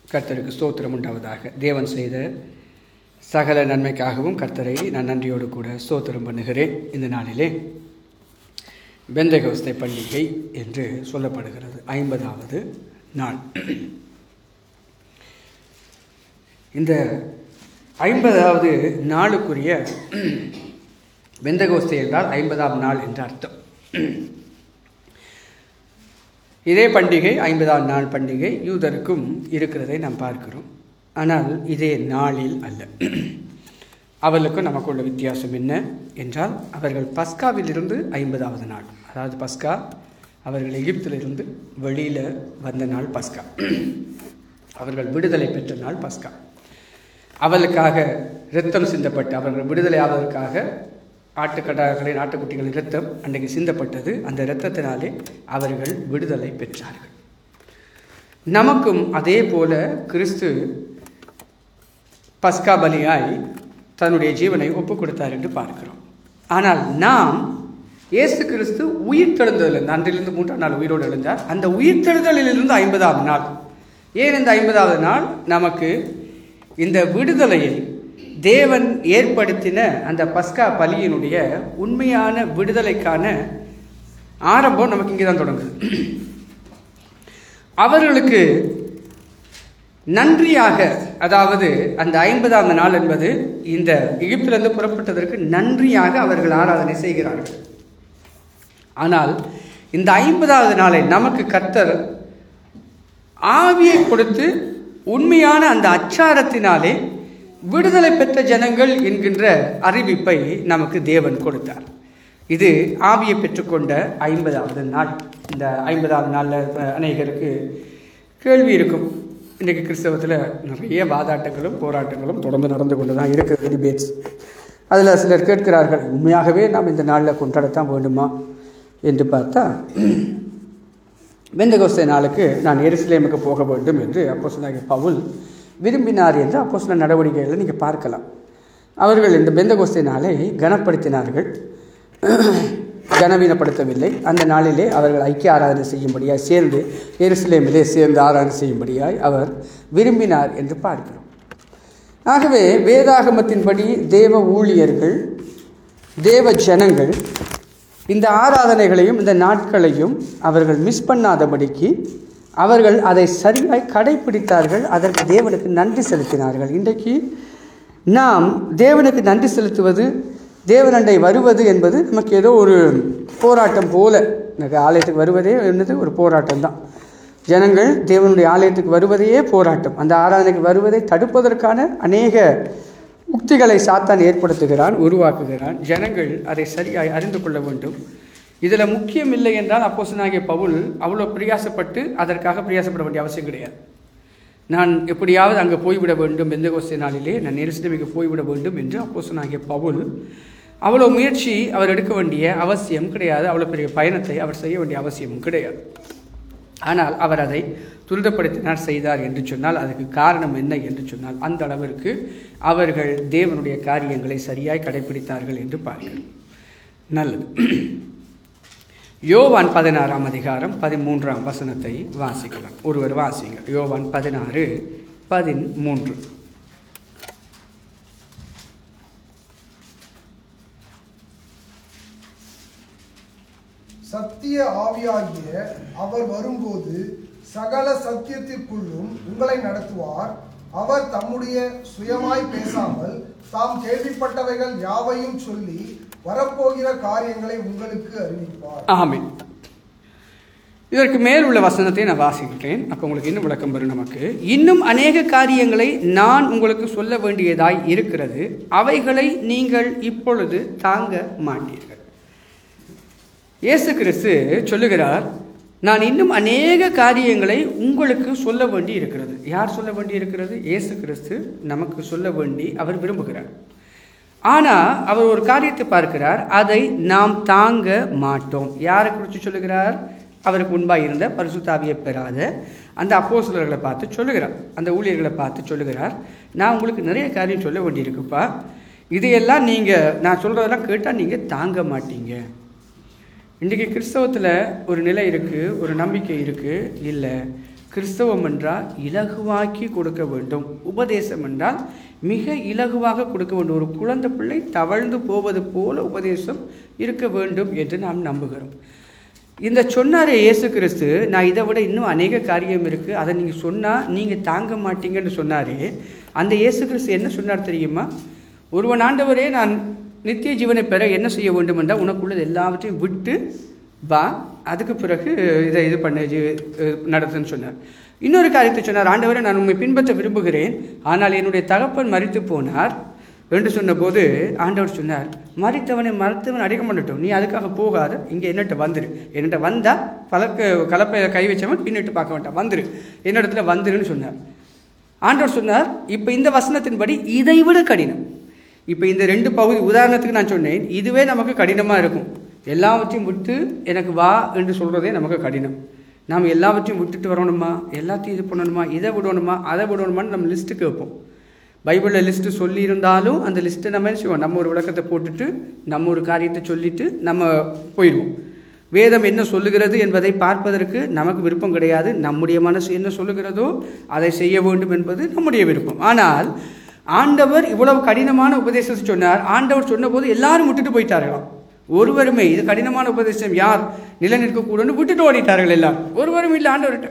கர்த்தருக்கு ஸ்தோத்திரம் உண்டாவதாக தேவன் செய்த சகல நன்மைக்காகவும் கர்த்தரை நான் நன்றியோடு கூட ஸ்தோத்திரம் பண்ணுகிறேன் இந்த நாளிலே பெந்தகோஸ்தை பண்டிகை என்று சொல்லப்படுகிறது ஐம்பதாவது நாள் இந்த ஐம்பதாவது நாளுக்குரிய பெந்தகோஸ்தை என்றால் ஐம்பதாம் நாள் என்று அர்த்தம் இதே பண்டிகை ஐம்பதாம் நாள் பண்டிகை யூதருக்கும் இருக்கிறதை நாம் பார்க்கிறோம் ஆனால் இதே நாளில் அல்ல அவர்களுக்கும் நமக்குள்ள வித்தியாசம் என்ன என்றால் அவர்கள் பஸ்காவிலிருந்து ஐம்பதாவது நாள் அதாவது பஸ்கா அவர்கள் எகிப்திலிருந்து வெளியில் வந்த நாள் பஸ்கா அவர்கள் விடுதலை பெற்ற நாள் பஸ்கா அவர்களுக்காக இரத்தம் சிந்தப்பட்டு அவர்கள் விடுதலை ஆவதற்காக ஆட்டுக்கடாக்களின் ஆட்டுக்குட்டிகளின் இரத்தம் அன்றைக்கு சிந்தப்பட்டது அந்த இரத்தத்தினாலே அவர்கள் விடுதலை பெற்றார்கள் நமக்கும் அதே போல கிறிஸ்து பஸ்கா பலியாய் தன்னுடைய ஜீவனை ஒப்பு கொடுத்தார் என்று பார்க்கிறோம் ஆனால் நாம் இயேசு கிறிஸ்து உயிர் தெழுந்ததிலிருந்து அன்றிலிருந்து மூன்றாம் நாள் உயிரோடு எழுந்தார் அந்த உயிர் தெழுதலிலிருந்து ஐம்பதாவது நாள் ஏன் இந்த ஐம்பதாவது நாள் நமக்கு இந்த விடுதலையை தேவன் ஏற்படுத்தின அந்த பஸ்கா பலியினுடைய உண்மையான விடுதலைக்கான ஆரம்பம் நமக்கு இங்கே தான் தொடங்குது அவர்களுக்கு நன்றியாக அதாவது அந்த ஐம்பதாவது நாள் என்பது இந்த எகிப்திலிருந்து புறப்பட்டதற்கு நன்றியாக அவர்கள் ஆராதனை செய்கிறார்கள் ஆனால் இந்த ஐம்பதாவது நாளை நமக்கு கர்த்தர் ஆவியை கொடுத்து உண்மையான அந்த அச்சாரத்தினாலே விடுதலை பெற்ற ஜனங்கள் என்கின்ற அறிவிப்பை நமக்கு தேவன் கொடுத்தார் இது ஆவியை பெற்றுக்கொண்ட ஐம்பதாவது நாள் இந்த ஐம்பதாவது நாளில் அநேகருக்கு கேள்வி இருக்கும் இன்றைக்கு கிறிஸ்தவத்தில் நிறைய வாதாட்டங்களும் போராட்டங்களும் தொடர்ந்து நடந்து கொண்டு தான் இருக்கிறது டிபேட்ஸ் அதில் சிலர் கேட்கிறார்கள் உண்மையாகவே நாம் இந்த நாளில் கொண்டாடத்தான் வேண்டுமா என்று பார்த்தா வெந்தகோஸ்தை நாளுக்கு நான் எருசலேமுக்கு போக வேண்டும் என்று அப்போ சொன்னாங்க பவுல் விரும்பினார் என்று அப்போ சொன்ன நடவடிக்கைகளை நீங்கள் பார்க்கலாம் அவர்கள் இந்த பெந்தகோஸ்தை நாளை கனப்படுத்தினார்கள் கனவீனப்படுத்தவில்லை அந்த நாளிலே அவர்கள் ஐக்கிய ஆராதனை செய்யும்படியாய் சேர்ந்து எருசலேமிலே சேர்ந்து ஆராதனை செய்யும்படியாய் அவர் விரும்பினார் என்று பார்க்கிறோம் ஆகவே வேதாகமத்தின்படி தேவ ஊழியர்கள் தேவ ஜனங்கள் இந்த ஆராதனைகளையும் இந்த நாட்களையும் அவர்கள் மிஸ் பண்ணாதபடிக்கு அவர்கள் அதை சரியாய் கடைபிடித்தார்கள் அதற்கு தேவனுக்கு நன்றி செலுத்தினார்கள் இன்றைக்கு நாம் தேவனுக்கு நன்றி செலுத்துவது தேவனண்டை வருவது என்பது நமக்கு ஏதோ ஒரு போராட்டம் போல எனக்கு ஆலயத்துக்கு வருவதே என்னது ஒரு போராட்டம் தான் ஜனங்கள் தேவனுடைய ஆலயத்துக்கு வருவதையே போராட்டம் அந்த ஆராதனைக்கு வருவதை தடுப்பதற்கான அநேக உக்திகளை சாத்தான் ஏற்படுத்துகிறான் உருவாக்குகிறான் ஜனங்கள் அதை சரியாய் அறிந்து கொள்ள வேண்டும் இதில் முக்கியம் இல்லை என்றால் அப்போசனாகிய பவுல் அவ்வளோ பிரயாசப்பட்டு அதற்காக பிரயாசப்பட வேண்டிய அவசியம் கிடையாது நான் எப்படியாவது அங்கே போய்விட வேண்டும் எந்த கோஸ்தை நாளிலே நான் நெருசிடமிக்கு போய்விட வேண்டும் என்று அப்போசனாகிய பவுல் அவ்வளோ முயற்சி அவர் எடுக்க வேண்டிய அவசியம் கிடையாது அவ்வளோ பெரிய பயணத்தை அவர் செய்ய வேண்டிய அவசியமும் கிடையாது ஆனால் அவர் அதை துரிதப்படுத்தினார் செய்தார் என்று சொன்னால் அதுக்கு காரணம் என்ன என்று சொன்னால் அந்த அளவிற்கு அவர்கள் தேவனுடைய காரியங்களை சரியாய் கடைபிடித்தார்கள் என்று பார்க்கிறோம் நல்லது யோவான் பதினாறாம் அதிகாரம் பதிமூன்றாம் வசனத்தை வாசிக்கலாம் ஒருவர் வாசிங்க யோவான் பதினாறு பதிமூன்று சத்திய ஆவியாகிய அவர் வரும்போது சகல சத்தியத்திற்குள்ளும் உங்களை நடத்துவார் அவர் தம்முடைய சுயமாய் பேசாமல் தாம் கேள்விப்பட்டவைகள் யாவையும் சொல்லி வரப்போகிற காரியங்களை உங்களுக்கு அறிவிப்பார் ஆமென் இதற்கு மேல் உள்ள வசனத்தை நான் வாசிக்கிறேன் அப்போ உங்களுக்கு இன்னும் விளக்கம் வரும் நமக்கு இன்னும் அநேக காரியங்களை நான் உங்களுக்கு சொல்ல வேண்டியதாய் இருக்கிறது அவைகளை நீங்கள் இப்பொழுது தாங்க மாட்டீர்கள் இயேசு கிறிஸ்து சொல்லுகிறார் நான் இன்னும் அநேக காரியங்களை உங்களுக்கு சொல்ல வேண்டி இருக்கிறது யார் சொல்ல வேண்டி இருக்கிறது இயேசு கிறிஸ்து நமக்கு சொல்ல வேண்டி அவர் விரும்புகிறார் ஆனால் அவர் ஒரு காரியத்தை பார்க்கிறார் அதை நாம் தாங்க மாட்டோம் யாரை குறித்து சொல்லுகிறார் அவருக்கு முன்பாக இருந்த பரிசுத்தாவியை பெறாத அந்த அப்போஸ்தலர்களை பார்த்து சொல்லுகிறார் அந்த ஊழியர்களை பார்த்து சொல்லுகிறார் நான் உங்களுக்கு நிறைய காரியம் சொல்ல வேண்டியிருக்குப்பா இதையெல்லாம் நீங்கள் நான் சொல்கிறதெல்லாம் கேட்டால் நீங்கள் தாங்க மாட்டீங்க இன்றைக்கி கிறிஸ்தவத்தில் ஒரு நிலை இருக்குது ஒரு நம்பிக்கை இருக்குது இல்லை கிறிஸ்தவம் என்றால் இலகுவாக்கி கொடுக்க வேண்டும் உபதேசம் என்றால் மிக இலகுவாக கொடுக்க வேண்டும் ஒரு குழந்தை பிள்ளை தவழ்ந்து போவது போல உபதேசம் இருக்க வேண்டும் என்று நாம் நம்புகிறோம் இந்த சொன்னாரே இயேசு கிறிஸ்து நான் இதை விட இன்னும் அநேக காரியம் இருக்குது அதை நீங்கள் சொன்னால் நீங்கள் தாங்க மாட்டீங்கன்னு சொன்னாரே அந்த இயேசு கிறிஸ்து என்ன சொன்னார் தெரியுமா ஒருவன் ஆண்டவரே நான் நித்திய ஜீவனை பெற என்ன செய்ய வேண்டும் என்றால் உனக்குள்ளது எல்லாவற்றையும் விட்டு வா அதுக்கு பிறகு இதை இது பண்ண இது அஹ், நடத்துன்னு சொன்னார் இன்னொரு காரியத்தை சொன்னார் ஆண்டவரே நான் உண்மை பின்பற்ற விரும்புகிறேன் ஆனால் என்னுடைய தகப்பன் மறித்து போனார் என்று சொன்னபோது ஆண்டவர் சொன்னார் மறித்தவனை மறுத்தவன் அடிக்க மாட்டட்டும் நீ அதுக்காக போகாத இங்கே என்னட்ட வந்துரு என்னட்ட வந்தா பலக்க கலப்பை கை வச்சவன் பின்னிட்டு பார்க்க வேண்டாம் வந்துரு என்னிடத்துல வந்துருன்னு சொன்னார் ஆண்டவர் சொன்னார் இப்போ இந்த வசனத்தின்படி இதை விட கடினம் இப்போ இந்த ரெண்டு பகுதி உதாரணத்துக்கு நான் சொன்னேன் இதுவே நமக்கு கடினமாக இருக்கும் எல்லாவற்றையும் விட்டு எனக்கு வா என்று சொல்கிறதே நமக்கு கடினம் நாம் எல்லாவற்றையும் விட்டுட்டு வரணுமா எல்லாத்தையும் இது பண்ணணுமா இதை விடணுமா அதை விடணுமான்னு நம்ம லிஸ்ட்டு கேட்போம் பைபிளில் லிஸ்ட்டு சொல்லியிருந்தாலும் அந்த லிஸ்ட்டை நம்ம என்ன செய்வோம் நம்ம ஒரு விளக்கத்தை போட்டுட்டு நம்ம ஒரு காரியத்தை சொல்லிட்டு நம்ம போயிடுவோம் வேதம் என்ன சொல்லுகிறது என்பதை பார்ப்பதற்கு நமக்கு விருப்பம் கிடையாது நம்முடைய மனசு என்ன சொல்லுகிறதோ அதை செய்ய வேண்டும் என்பது நம்முடைய விருப்பம் ஆனால் ஆண்டவர் இவ்வளவு கடினமான உபதேசத்தை சொன்னார் ஆண்டவர் சொன்னபோது எல்லாரும் விட்டுட்டு போயிட்டார்களாம் ஒருவருமே இது கடினமான உபதேசம் யார் நிலைநிற்கக்கூடாதுன்னு விட்டுட்டு ஓடிட்டார்கள் எல்லாரும் ஒருவரும் இல்லை ஆண்டவர்கிட்ட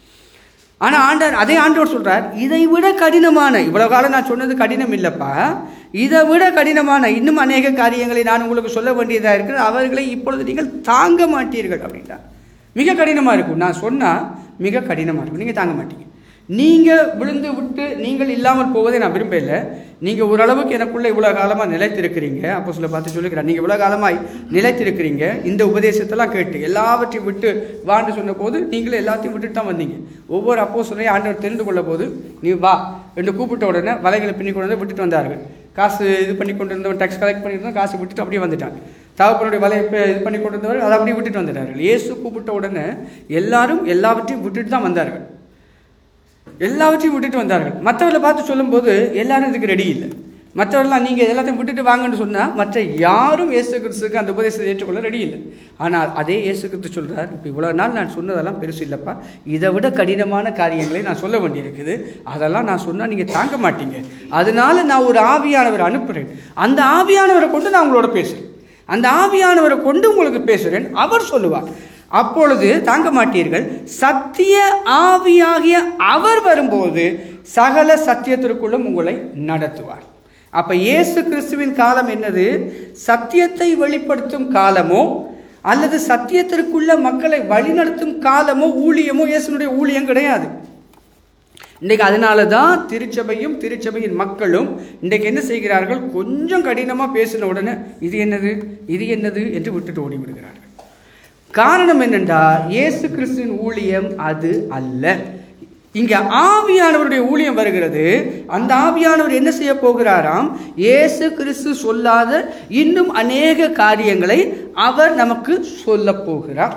ஆனால் ஆண்டவர் அதே ஆண்டவர் சொல்றார் இதை விட கடினமான இவ்வளவு காலம் நான் சொன்னது கடினம் இல்லைப்பா இதை விட கடினமான இன்னும் அநேக காரியங்களை நான் உங்களுக்கு சொல்ல வேண்டியதாக இருக்கிறது அவர்களை இப்பொழுது நீங்கள் தாங்க மாட்டீர்கள் அப்படின்றார் மிக கடினமாக இருக்கும் நான் சொன்னால் மிக கடினமாக இருக்கும் நீங்கள் தாங்க மாட்டீங்க நீங்கள் விழுந்து விட்டு நீங்கள் இல்லாமல் போவதை நான் விரும்பல நீங்கள் ஓரளவுக்கு எனக்குள்ள இவ்வளோ காலமாக நிலைத்திருக்கிறீங்க அப்போ சொல்ல பார்த்து சொல்லிக்கிறேன் நீங்கள் இவ்வளோ காலமாய் நிலைத்திருக்கிறீங்க இந்த உபதேசத்தெல்லாம் கேட்டு எல்லாவற்றையும் விட்டு வான்னு சொன்ன போது நீங்களும் எல்லாத்தையும் விட்டுட்டு தான் வந்தீங்க ஒவ்வொரு அப்போ சொல்லையும் ஆண்டவர் தெரிந்து கொள்ள போது நீ வா என்று கூப்பிட்ட உடனே வலைகளை பின்னி கொண்டு வந்து விட்டுட்டு வந்தார்கள் காசு இது பண்ணி கொண்டு இருந்தவன் டேக்ஸ் கலெக்ட் பண்ணியிருந்தோம் காசு விட்டுட்டு அப்படியே வந்துட்டாங்க தகப்பனுடைய வலையை இப்ப இது பண்ணி கொண்டு வந்தவர் அதை அப்படியே விட்டுட்டு வந்துட்டார்கள் இயேசு கூப்பிட்ட உடனே எல்லாரும் எல்லாவற்றையும் விட்டுட்டு தான் வந்தார்கள் எல்லாவற்றையும் விட்டுட்டு வந்தார்கள் மற்றவர்களை பார்த்து சொல்லும்போது எல்லாரும் இதுக்கு ரெடி இல்லை மற்றவர்கள்லாம் நீங்கள் எல்லாத்தையும் விட்டுட்டு வாங்கன்னு சொன்னால் மற்ற யாரும் இயேசு கிறிஸ்துக்கு அந்த உபதேசத்தை ஏற்றுக்கொள்ள ரெடி இல்லை ஆனால் அதே இயேசு கிறிஸ்து சொல்கிறார் இப்போ இவ்வளோ நாள் நான் சொன்னதெல்லாம் பெருசு இல்லைப்பா இதை விட கடினமான காரியங்களை நான் சொல்ல வேண்டியிருக்குது அதெல்லாம் நான் சொன்னால் நீங்கள் தாங்க மாட்டீங்க அதனால நான் ஒரு ஆவியானவரை அனுப்புகிறேன் அந்த ஆவியானவரை கொண்டு நான் உங்களோட பேசுகிறேன் அந்த ஆவியானவரை கொண்டு உங்களுக்கு பேசுகிறேன் அவர் சொல்லுவார் அப்பொழுது தாங்க மாட்டீர்கள் சத்திய ஆவியாகிய அவர் வரும்போது சகல சத்தியத்திற்குள்ளும் உங்களை நடத்துவார் அப்ப இயேசு கிறிஸ்துவின் காலம் என்னது சத்தியத்தை வெளிப்படுத்தும் காலமோ அல்லது சத்தியத்திற்குள்ள மக்களை வழிநடத்தும் காலமோ ஊழியமோ இயேசுனுடைய ஊழியம் கிடையாது இன்றைக்கு அதனால தான் திருச்சபையும் திருச்சபையின் மக்களும் இன்றைக்கு என்ன செய்கிறார்கள் கொஞ்சம் கடினமாக பேசின உடனே இது என்னது இது என்னது என்று விட்டுட்டு ஓடி விடுகிறார்கள் காரணம் என்னென்றால் இயேசு கிறிஸ்துவின் ஊழியம் அது அல்ல இங்க ஆவியானவருடைய ஊழியம் வருகிறது அந்த ஆவியானவர் என்ன செய்ய போகிறாராம் இயேசு கிறிஸ்து சொல்லாத இன்னும் அநேக காரியங்களை அவர் நமக்கு சொல்ல போகிறார்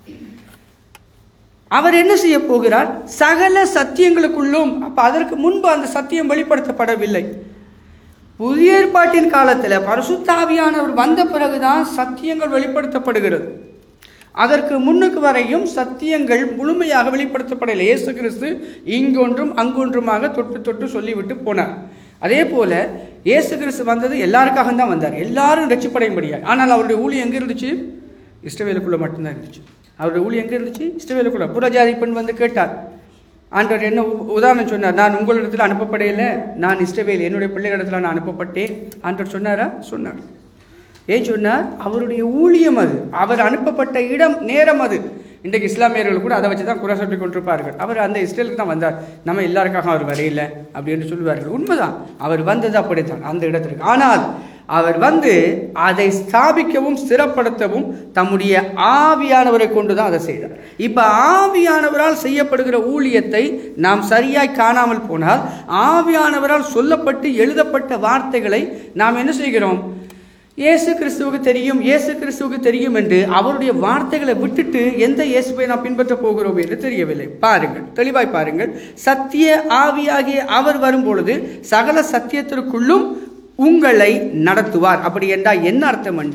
அவர் என்ன செய்ய போகிறார் சகல சத்தியங்களுக்குள்ளும் அப்ப அதற்கு முன்பு அந்த சத்தியம் வெளிப்படுத்தப்படவில்லை புதிய ஏற்பாட்டின் காலத்தில் பரிசுத்தாவியானவர் வந்த பிறகுதான் சத்தியங்கள் வெளிப்படுத்தப்படுகிறது அதற்கு முன்னுக்கு வரையும் சத்தியங்கள் முழுமையாக வெளிப்படுத்தப்படவில்லை இயேசு கிறிஸ்து இங்கொன்றும் அங்கொன்றுமாக தொட்டு தொட்டு சொல்லிவிட்டு போனார் அதே போல இயேசு கிறிஸ்து வந்தது எல்லாருக்காக தான் வந்தார் எல்லாரும் ரட்சிப்படைய முடியாது ஆனால் அவருடைய ஊழியம் எங்கே இருந்துச்சு இஷ்டவேலுக்குள்ள மட்டும்தான் இருந்துச்சு அவருடைய ஊழியம் எங்கே இருந்துச்சு இஷ்டவேலுக்குள்ள புறஜாதி பெண் வந்து கேட்டார் ஆண்டவர் என்ன உ- உதாரணம் சொன்னார் நான் உங்களிடத்தில் அனுப்பப்படையில நான் இஷ்டவேல் என்னுடைய பிள்ளைகளிடத்தில் நான் அனுப்பப்பட்டேன் ஆண்டவர் சொன்னாரா சொன்னார் ஏன் சொன்னார் அவருடைய ஊழியம் அது அவர் அனுப்பப்பட்ட இடம் நேரம் அது இன்றைக்கு இஸ்லாமியர்கள் கூட அதை வச்சு தான் குறை சொல்லி கொண்டிருப்பார்கள் அவர் அந்த இஸ்ரேலுக்கு தான் வந்தார் நம்ம எல்லாருக்காக அவர் வரையில அப்படின்னு சொல்லுவார்கள் உண்மைதான் அவர் வந்தது அப்படித்தான் அந்த இடத்திற்கு ஆனால் அவர் வந்து அதை ஸ்தாபிக்கவும் ஸ்திரப்படுத்தவும் தம்முடைய ஆவியானவரை கொண்டு தான் அதை செய்தார் இப்ப ஆவியானவரால் செய்யப்படுகிற ஊழியத்தை நாம் சரியாய் காணாமல் போனால் ஆவியானவரால் சொல்லப்பட்டு எழுதப்பட்ட வார்த்தைகளை நாம் என்ன செய்கிறோம் இயேசு கிறிஸ்துவுக்கு தெரியும் இயேசு கிறிஸ்துவுக்கு தெரியும் என்று அவருடைய வார்த்தைகளை விட்டுட்டு எந்த இயேசுவை நாம் பின்பற்ற போகிறோம் என்று தெரியவில்லை பாருங்கள் தெளிவாய் பாருங்கள் சத்திய ஆவியாகிய அவர் வரும்பொழுது சகல சத்தியத்திற்குள்ளும் உங்களை நடத்துவார் அப்படி என்றால் என்ன அர்த்தம் என்றால்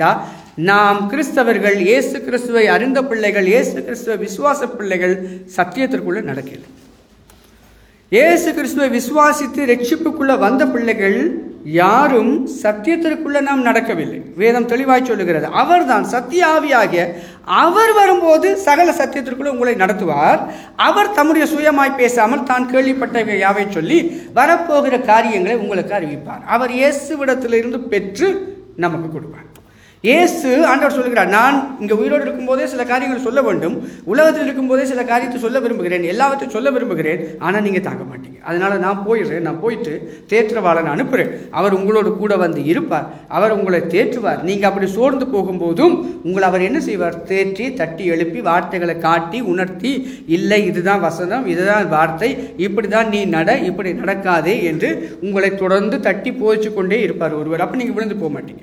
நாம் கிறிஸ்தவர்கள் இயேசு கிறிஸ்துவை அறிந்த பிள்ளைகள் இயேசு கிறிஸ்துவ விசுவாச பிள்ளைகள் சத்தியத்திற்குள்ள நடக்கல இயேசு கிறிஸ்துவை விசுவாசித்து ரட்சிப்புக்குள்ள வந்த பிள்ளைகள் யாரும் சத்தியத்திற்குள்ள நாம் நடக்கவில்லை வேதம் தெளிவாய் சொல்லுகிறது அவர்தான் சத்திய ஆவியாகிய அவர் வரும்போது சகல சத்தியத்திற்குள்ள உங்களை நடத்துவார் அவர் தம்முடைய சுயமாய் பேசாமல் தான் கேள்விப்பட்ட யாவை சொல்லி வரப்போகிற காரியங்களை உங்களுக்கு அறிவிப்பார் அவர் இயேசுவிடத்திலிருந்து பெற்று நமக்கு கொடுப்பார் இயேசு ஆண்டவர் சொல்லுகிறார் நான் இங்கே உயிரோடு இருக்கும்போதே சில காரியங்கள் சொல்ல வேண்டும் உலகத்தில் இருக்கும்போதே சில காரியத்தை சொல்ல விரும்புகிறேன் எல்லாவற்றையும் சொல்ல விரும்புகிறேன் ஆனால் நீங்கள் தாங்க மாட்டீங்க அதனால நான் போயிடுறேன் நான் போயிட்டு தேற்றவாளனை அனுப்புகிறேன் அவர் உங்களோடு கூட வந்து இருப்பார் அவர் உங்களை தேற்றுவார் நீங்கள் அப்படி சோர்ந்து போகும்போதும் உங்களை அவர் என்ன செய்வார் தேற்றி தட்டி எழுப்பி வார்த்தைகளை காட்டி உணர்த்தி இல்லை இதுதான் வசனம் இதுதான் வார்த்தை இப்படி தான் நீ நட இப்படி நடக்காதே என்று உங்களை தொடர்ந்து தட்டி போதிச்சு கொண்டே இருப்பார் ஒருவர் அப்போ நீங்கள் விழுந்து போக மாட்டீங்க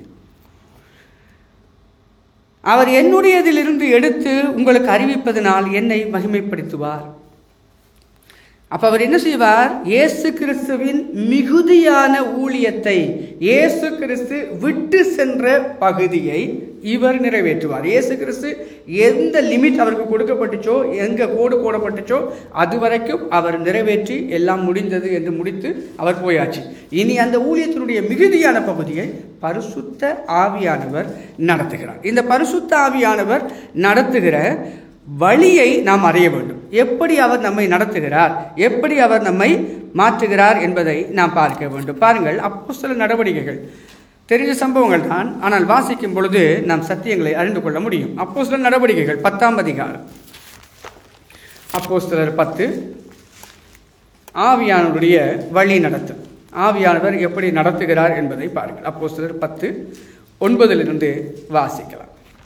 அவர் என்னுடையதிலிருந்து எடுத்து உங்களுக்கு அறிவிப்பதனால் என்னை மகிமைப்படுத்துவார் அப்ப அவர் என்ன செய்வார் இயேசு கிறிஸ்துவின் மிகுதியான ஊழியத்தை இயேசு கிறிஸ்து விட்டு சென்ற பகுதியை இவர் நிறைவேற்றுவார் இயேசு கிறிஸ்து எந்த லிமிட் அவருக்கு கொடுக்கப்பட்டுச்சோ எங்க கோடு போடப்பட்டுச்சோ அது வரைக்கும் அவர் நிறைவேற்றி எல்லாம் முடிந்தது என்று முடித்து அவர் போயாச்சு இனி அந்த ஊழியத்தினுடைய மிகுதியான பகுதியை பரிசுத்த ஆவியானவர் நடத்துகிறார் இந்த பரிசுத்த ஆவியானவர் நடத்துகிற வழியை நாம் அறிய வேண்டும் எப்படி அவர் நம்மை நடத்துகிறார் எப்படி அவர் நம்மை மாற்றுகிறார் என்பதை நாம் பார்க்க வேண்டும் பாருங்கள் அப்போ சில நடவடிக்கைகள் தெரிஞ்ச சம்பவங்கள் தான் ஆனால் வாசிக்கும் பொழுது நாம் சத்தியங்களை அறிந்து கொள்ள முடியும் அப்போ சில நடவடிக்கைகள் பத்தாம் அதிகாரம் அப்போ சிலர் பத்து ஆவியானவருடைய வழி நடத்தும் ஆவியானவர் எப்படி நடத்துகிறார் என்பதை பாருங்கள் அப்போ சிலர் பத்து ஒன்பதிலிருந்து வாசிக்கலாம்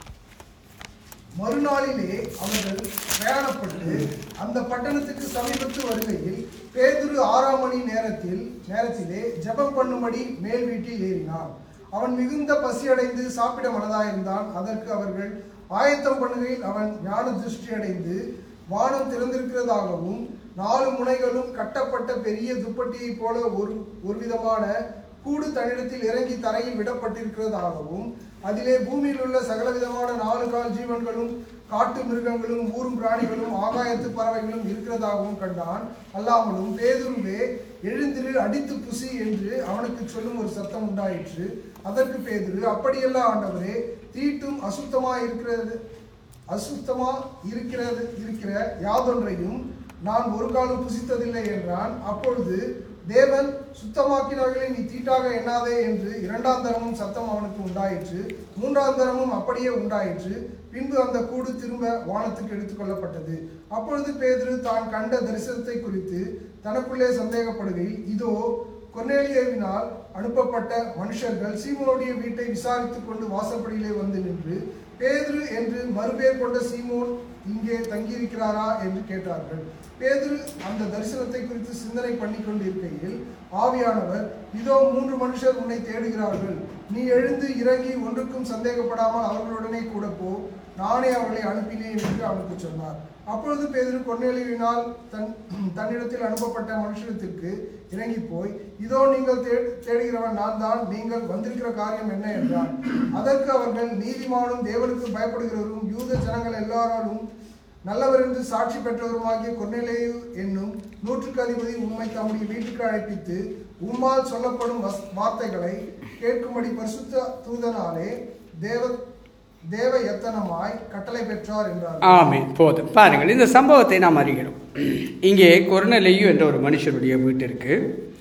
மறுநாளிலே அவர்கள் பிரயாணப்பட்டு அந்த பட்டணத்துக்கு சமீபத்து வருகையில் பேதுரு ஆறாம் மணி நேரத்தில் நேரத்திலே ஜெபம் பண்ணும்படி மேல் வீட்டில் ஏறினான் அவன் மிகுந்த பசியடைந்து சாப்பிட மனதாயிருந்தான் அதற்கு அவர்கள் ஆயத்தம் பண்ணுகையில் அவன் ஞான திருஷ்டி அடைந்து வானம் திறந்திருக்கிறதாகவும் நாலு முனைகளும் கட்டப்பட்ட பெரிய துப்பட்டியைப் போல ஒரு ஒரு விதமான கூடு தன்னிடத்தில் இறங்கி தரையில் விடப்பட்டிருக்கிறதாகவும் அதிலே பூமியில் உள்ள சகலவிதமான நாலு கால் ஜீவன்களும் காட்டு மிருகங்களும் ஊரும் பிராணிகளும் ஆகாயத்து பறவைகளும் இருக்கிறதாகவும் கண்டான் அல்லாமலும் பேதுருவே எழுந்திரு அடித்து புசி என்று அவனுக்கு சொல்லும் ஒரு சத்தம் உண்டாயிற்று அதற்கு பேதுரு அப்படியல்ல ஆண்டவரே தீட்டும் அசுத்தமா இருக்கிறது அசுத்தமா இருக்கிறது இருக்கிற யாதொன்றையும் நான் ஒரு காலம் புசித்ததில்லை என்றான் அப்பொழுது தேவன் சுத்தமாக்கினவர்களை நீ தீட்டாக எண்ணாதே என்று இரண்டாம் தரமும் சத்தம் அவனுக்கு உண்டாயிற்று மூன்றாம் தரமும் அப்படியே உண்டாயிற்று பின்பு அந்த கூடு திரும்ப வானத்துக்கு எடுத்துக்கொள்ளப்பட்டது அப்பொழுது பேதுரு தான் கண்ட தரிசனத்தை குறித்து தனக்குள்ளே சந்தேகப்படுகையில் இதோ கொர்நேலியவினால் அனுப்பப்பட்ட மனுஷர்கள் சீமோனுடைய வீட்டை விசாரித்துக் கொண்டு வாசற்படியிலே வந்து நின்று பேதுரு என்று மறுபேர் கொண்ட சீமோன் இங்கே தங்கியிருக்கிறாரா என்று கேட்டார்கள் பேதுரு அந்த தரிசனத்தை குறித்து சிந்தனை பண்ணி கொண்டிருக்கையில் ஆவியானவர் இதோ மூன்று மனுஷர் உன்னை தேடுகிறார்கள் நீ எழுந்து இறங்கி ஒன்றுக்கும் சந்தேகப்படாமல் அவர்களுடனே கூட போ நானே அவர்களை அனுப்பினேன் என்று அவனுக்கு சொன்னார் அப்பொழுது பேதுரு கொர்நேலியினால் தன் தன்னிடத்தில் அனுப்பப்பட்ட மனுஷனத்திற்கு இறங்கி போய் இதோ நீங்கள் தே தேடுகிறவன் நான் தான் நீங்கள் வந்திருக்கிற காரியம் என்ன என்றான் அதற்கு அவர்கள் நீதிமானும் தேவனுக்கு பயப்படுகிறவரும் யூத ஜனங்கள் எல்லாராலும் நல்லவர் என்று சாட்சி பெற்றவருமாகிய கொர்நேலேயு என்னும் நூற்றுக்கு அதிபதி உம்மை தம்முடைய வீட்டுக்கு அழைப்பித்து உம்மால் சொல்லப்படும் வஸ்- வார்த்தைகளை கேட்கும்படி பரிசுத்த தூதனாலே தேவ தேவ எத்தனமாய் கட்டளை பெற்றார் என்றார் ஆமென் போதும் பாருங்கள் இந்த சம்பவத்தை நாம் அறிகிறோம் இங்கே கொர்நெலியு என்ற ஒரு மனுஷருடைய வீட்டிற்கு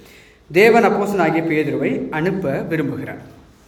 தேவன் அப்போஸ்தலனாகிய பேதுருவை அனுப்ப விரும்புகிறார்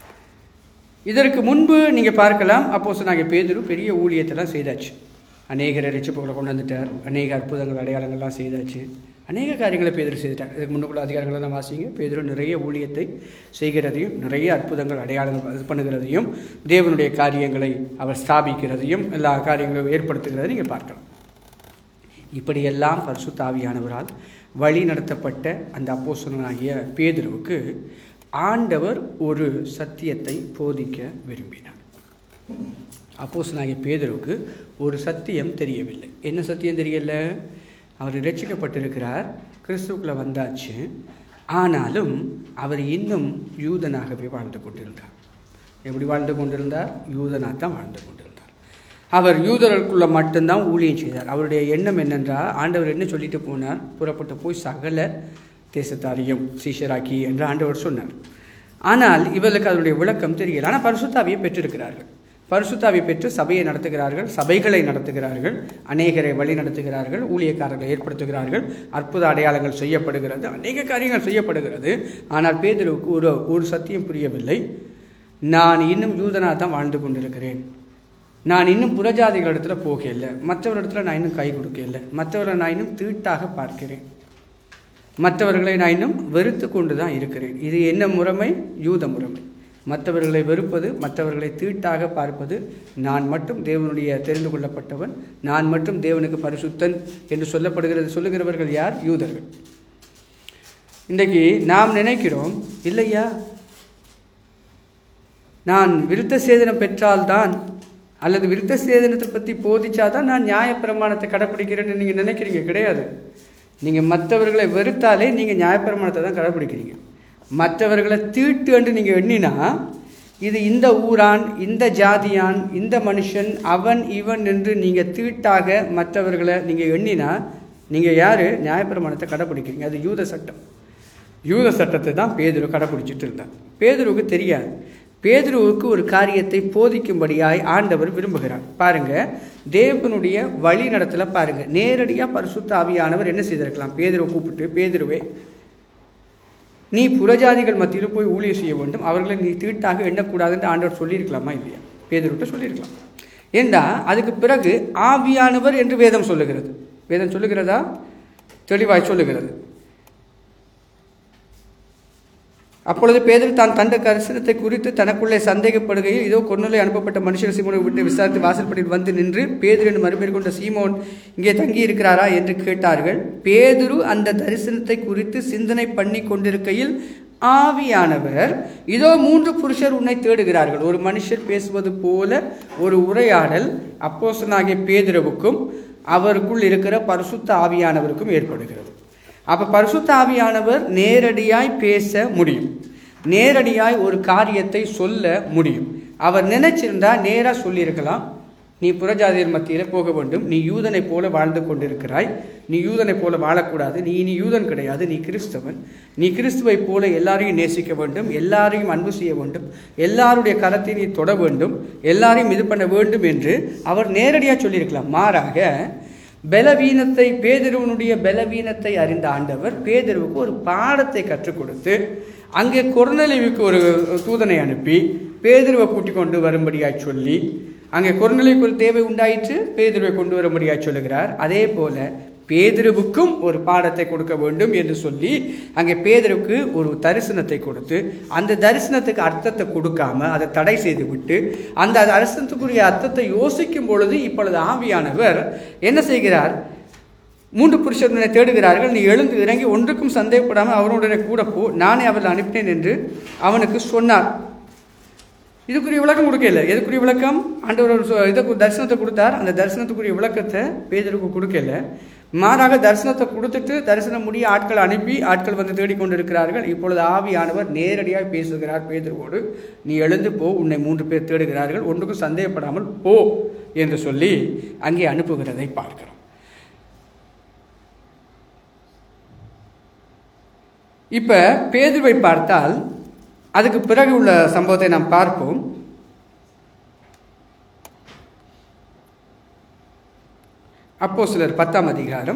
இதற்கு முன்பு நீங்கள் பார்க்கலாம் அப்போஸ்தலனாகிய பேதுரு பெரிய ஊழியத்தெல்லாம் செய்தாச்சு அநேகரை ரட்சிப்புகளை கொண்டு வந்துட்டார் அநேக அற்புதங்கள் அடையாளங்கள்லாம் செய்தாச்சு அநேக காரியங்களை பேதுரு செய்துட்டார் இதுக்கு முன்னுக்குள்ள அதிகாரங்களெல்லாம் வாசிங்க பேதுரு நிறைய ஊழியத்தை செய்கிறதையும் நிறைய அற்புதங்கள் அடையாளங்கள் இது பண்ணுகிறதையும் தேவனுடைய காரியங்களை அவர் ஸ்தாபிக்கிறதையும் எல்லா காரியங்களும் ஏற்படுத்துகிறதையும் நீங்கள் பார்க்கலாம் இப்படியெல்லாம் பரிசுத்த ஆவியானவரால் வழி நடத்தப்பட்ட அந்த அப்போஸ்தலனாகிய பேதுருவுக்கு ஆண்டவர் ஒரு சத்தியத்தை போதிக்க விரும்பினார் அப்போஸ்தலனாகிய பேதுருவுக்கு ஒரு சத்தியம் தெரியவில்லை என்ன சத்தியம் தெரியல அவர் ரட்சிக்கப்பட்டிருக்கிறார் கிறிஸ்துக்குள்ள வந்தாச்சு ஆனாலும் அவர் இன்னும் யூதனாகவே வாழ்ந்து கொண்டிருந்தார் எப்படி வாழ்ந்து கொண்டிருந்தார் யூதனாக தான் வாழ்ந்து கொண்டிருந்தார் அவர் யூதர்களுக்குள்ள மட்டும்தான் ஊழியம் செய்தார் அவருடைய எண்ணம் என்னென்றால் ஆண்டவர் என்ன சொல்லிட்டு போனார் புறப்பட்டு போய் சகல தேசத்தாரையும் சீஷராக்கி என்று ஆண்டவர் சொன்னார் ஆனால் இவர்களுக்கு அதனுடைய விளக்கம் தெரியல ஆனால் பரிசுத்தாவியை பெற்றிருக்கிறார்கள் பரிசுத்தாவை பெற்று சபையை நடத்துகிறார்கள் சபைகளை நடத்துகிறார்கள் அநேகரை வழி நடத்துகிறார்கள் ஊழியக்காரர்களை ஏற்படுத்துகிறார்கள் அற்புத அடையாளங்கள் செய்யப்படுகிறது அநேக காரியங்கள் செய்யப்படுகிறது ஆனால் பேதலுக்கு ஒரு ஒரு சத்தியம் புரியவில்லை நான் இன்னும் யூதனாக தான் வாழ்ந்து கொண்டிருக்கிறேன் நான் இன்னும் புறஜாதிகளிடத்துல போகல மற்றவரிடத்துல நான் இன்னும் கை கொடுக்கல மற்றவரை நான் இன்னும் தீட்டாக பார்க்கிறேன் மற்றவர்களை நான் இன்னும் வெறுத்து கொண்டு தான் இருக்கிறேன் இது என்ன முறைமை யூத முறைமை மற்றவர்களை வெறுப்பது மற்றவர்களை தீட்டாக பார்ப்பது நான் மட்டும் தேவனுடைய தெரிந்து கொள்ளப்பட்டவன் நான் மட்டும் தேவனுக்கு பரிசுத்தன் என்று சொல்லப்படுகிறது சொல்லுகிறவர்கள் யார் யூதர்கள் இன்றைக்கு நாம் நினைக்கிறோம் இல்லையா நான் விருத்த சேதனம் பெற்றால்தான் அல்லது விருத்த சேதனத்தை பற்றி போதிச்சாதான் நான் நியாயப்பிரமாணத்தை கடைப்பிடிக்கிறேன்னு நீங்கள் நினைக்கிறீங்க கிடையாது நீங்கள் மற்றவர்களை வெறுத்தாலே நீங்கள் நியாயப்பிரமாணத்தை தான் கடைப்பிடிக்கிறீங்க மற்றவர்களை தீட்டு என்று நீங்கள் எண்ணினா இது இந்த ஊரான் இந்த ஜாதியான் இந்த மனுஷன் அவன் இவன் என்று நீங்கள் தீட்டாக மற்றவர்களை நீங்கள் எண்ணினா நீங்கள் யார் நியாயப்பிரமாணத்தை கடைப்பிடிக்கிறீங்க அது யூத சட்டம் யூத சட்டத்தை தான் பேதுரு கடைப்பிடிச்சிட்டு இருந்தார் பேதுருவுக்கு தெரியாது பேதுருவுக்கு ஒரு காரியத்தை போதிக்கும்படியாய் ஆண்டவர் விரும்புகிறார் பாருங்க தேவனுடைய வழி நடத்தல பாருங்க நேரடியாக பரிசுத்த ஆவியானவர் என்ன செய்திருக்கலாம் பேதுருவை கூப்பிட்டு பேதுருவே நீ புறஜாதிகள் மத்தியில் போய் ஊழியம் செய்ய வேண்டும் அவர்களை நீ தீட்டாக எண்ணக்கூடாதுன்னு ஆண்டவர் சொல்லியிருக்கலாமா இல்லையா பேதுருவிட்ட சொல்லியிருக்கலாம் ஏண்டா அதுக்கு பிறகு ஆவியானவர் என்று வேதம் சொல்லுகிறது வேதம் சொல்லுகிறதா தெளிவாய் சொல்லுகிறது அப்பொழுது பேதர் தான் தந்த கரிசனத்தை குறித்து தனக்குள்ளே சந்தேகப்படுகையில் இதோ கொன்னுலை அனுப்பப்பட்ட மனுஷர் சீமோனை விட்டு விசாரித்து வாசல்படியில் வந்து நின்று பேதுரு என்று மறுபேர் கொண்ட சீமோன் இங்கே தங்கி இருக்கிறாரா என்று கேட்டார்கள் பேதுரு அந்த தரிசனத்தை குறித்து சிந்தனை பண்ணி கொண்டிருக்கையில் ஆவியானவர் இதோ மூன்று புருஷர் உன்னை தேடுகிறார்கள் ஒரு மனுஷர் பேசுவது போல ஒரு உரையாடல் அப்போசனாகிய பேதுருவுக்கும் அவருக்குள் இருக்கிற பரிசுத்த ஆவியானவருக்கும் ஏற்படுகிறது அப்போ பரிசுத்த ஆவியானவர் நேரடியாய் பேச முடியும் நேரடியாய் ஒரு காரியத்தை சொல்ல முடியும் அவர் நினைச்சிருந்தா நேராக சொல்லியிருக்கலாம் நீ புறஜாதியர் மத்தியில் போக வேண்டும் நீ யூதனை போல வாழ்ந்து கொண்டிருக்கிறாய் நீ யூதனை போல வாழக்கூடாது நீ இனி யூதன் கிடையாது நீ கிறிஸ்தவன் நீ கிறிஸ்துவை போல எல்லாரையும் நேசிக்க வேண்டும் எல்லாரையும் அன்பு செய்ய வேண்டும் எல்லாருடைய கரத்தை நீ தொட வேண்டும் எல்லாரையும் இது பண்ண வேண்டும் என்று அவர் நேரடியாக சொல்லியிருக்கலாம் மாறாக பலவீனத்தை பேதருவனுடைய பலவீனத்தை அறிந்த ஆண்டவர் பேதருவுக்கு ஒரு பாடத்தை கற்றுக் கொடுத்து அங்கே கொர்நலிவுக்கு ஒரு தூதனை அனுப்பி பேதருவை கூட்டிக் கொண்டு வரும்படியாய் சொல்லி அங்கே கொர்நலிவுக்கு ஒரு தேவை உண்டாயிற்று பேதுருவை கொண்டு வரும்படியாய் சொல்லுகிறார் அதே போல பேதுருவுக்கும் ஒரு பாடத்தை கொடுக்க வேண்டும் என்று சொல்லி அங்கே பேதுருவுக்கு ஒரு தரிசனத்தை கொடுத்து அந்த தரிசனத்துக்கு அர்த்தத்தை கொடுக்காம அதை தடை செய்து விட்டு அந்த தரிசனத்துக்குரிய அர்த்தத்தை யோசிக்கும் பொழுது இப்பொழுது ஆவியானவர் என்ன செய்கிறார் மூன்று புருஷர்களை தேடுகிறார்கள் நீ எழுந்து இறங்கி ஒன்றுக்கும் சந்தேகப்படாமல் அவனுடனே கூட போ நானே அவர்கள் அனுப்பினேன் என்று அவனுக்கு சொன்னார் இதுக்குரிய விளக்கம் கொடுக்கல எதுக்குரிய விளக்கம் ஆண்டவர் ஒரு சொ- இதை கு- தரிசனத்தை கொடுத்தார் அந்த தரிசனத்துக்குரிய விளக்கத்தை பேதருக்கு கொடுக்கல மாறாக தரிசனத்தை கொடுத்துட்டு தரிசனம் முடிய ஆட்கள் அனுப்பி ஆட்கள் வந்து தேடிக்கொண்டிருக்கிறார்கள் இப்பொழுது ஆவியானவர் நேரடியாக பேசுகிறார் பேதருவோடு நீ எழுந்து போ உன்னை மூன்று பேர் தேடுகிறார்கள் ஒன்றுக்கும் சந்தேகப்படாமல் போ என்று சொல்லி அங்கே அனுப்புகிறதை பார்க்கிறோம் இப்போ பேதுருவை பார்த்தால் அதுக்கு பிறகு உள்ள சம்பவத்தை நாம் பார்ப்போம் அப்போ சிலர் பத்தாம் அதிகாரம்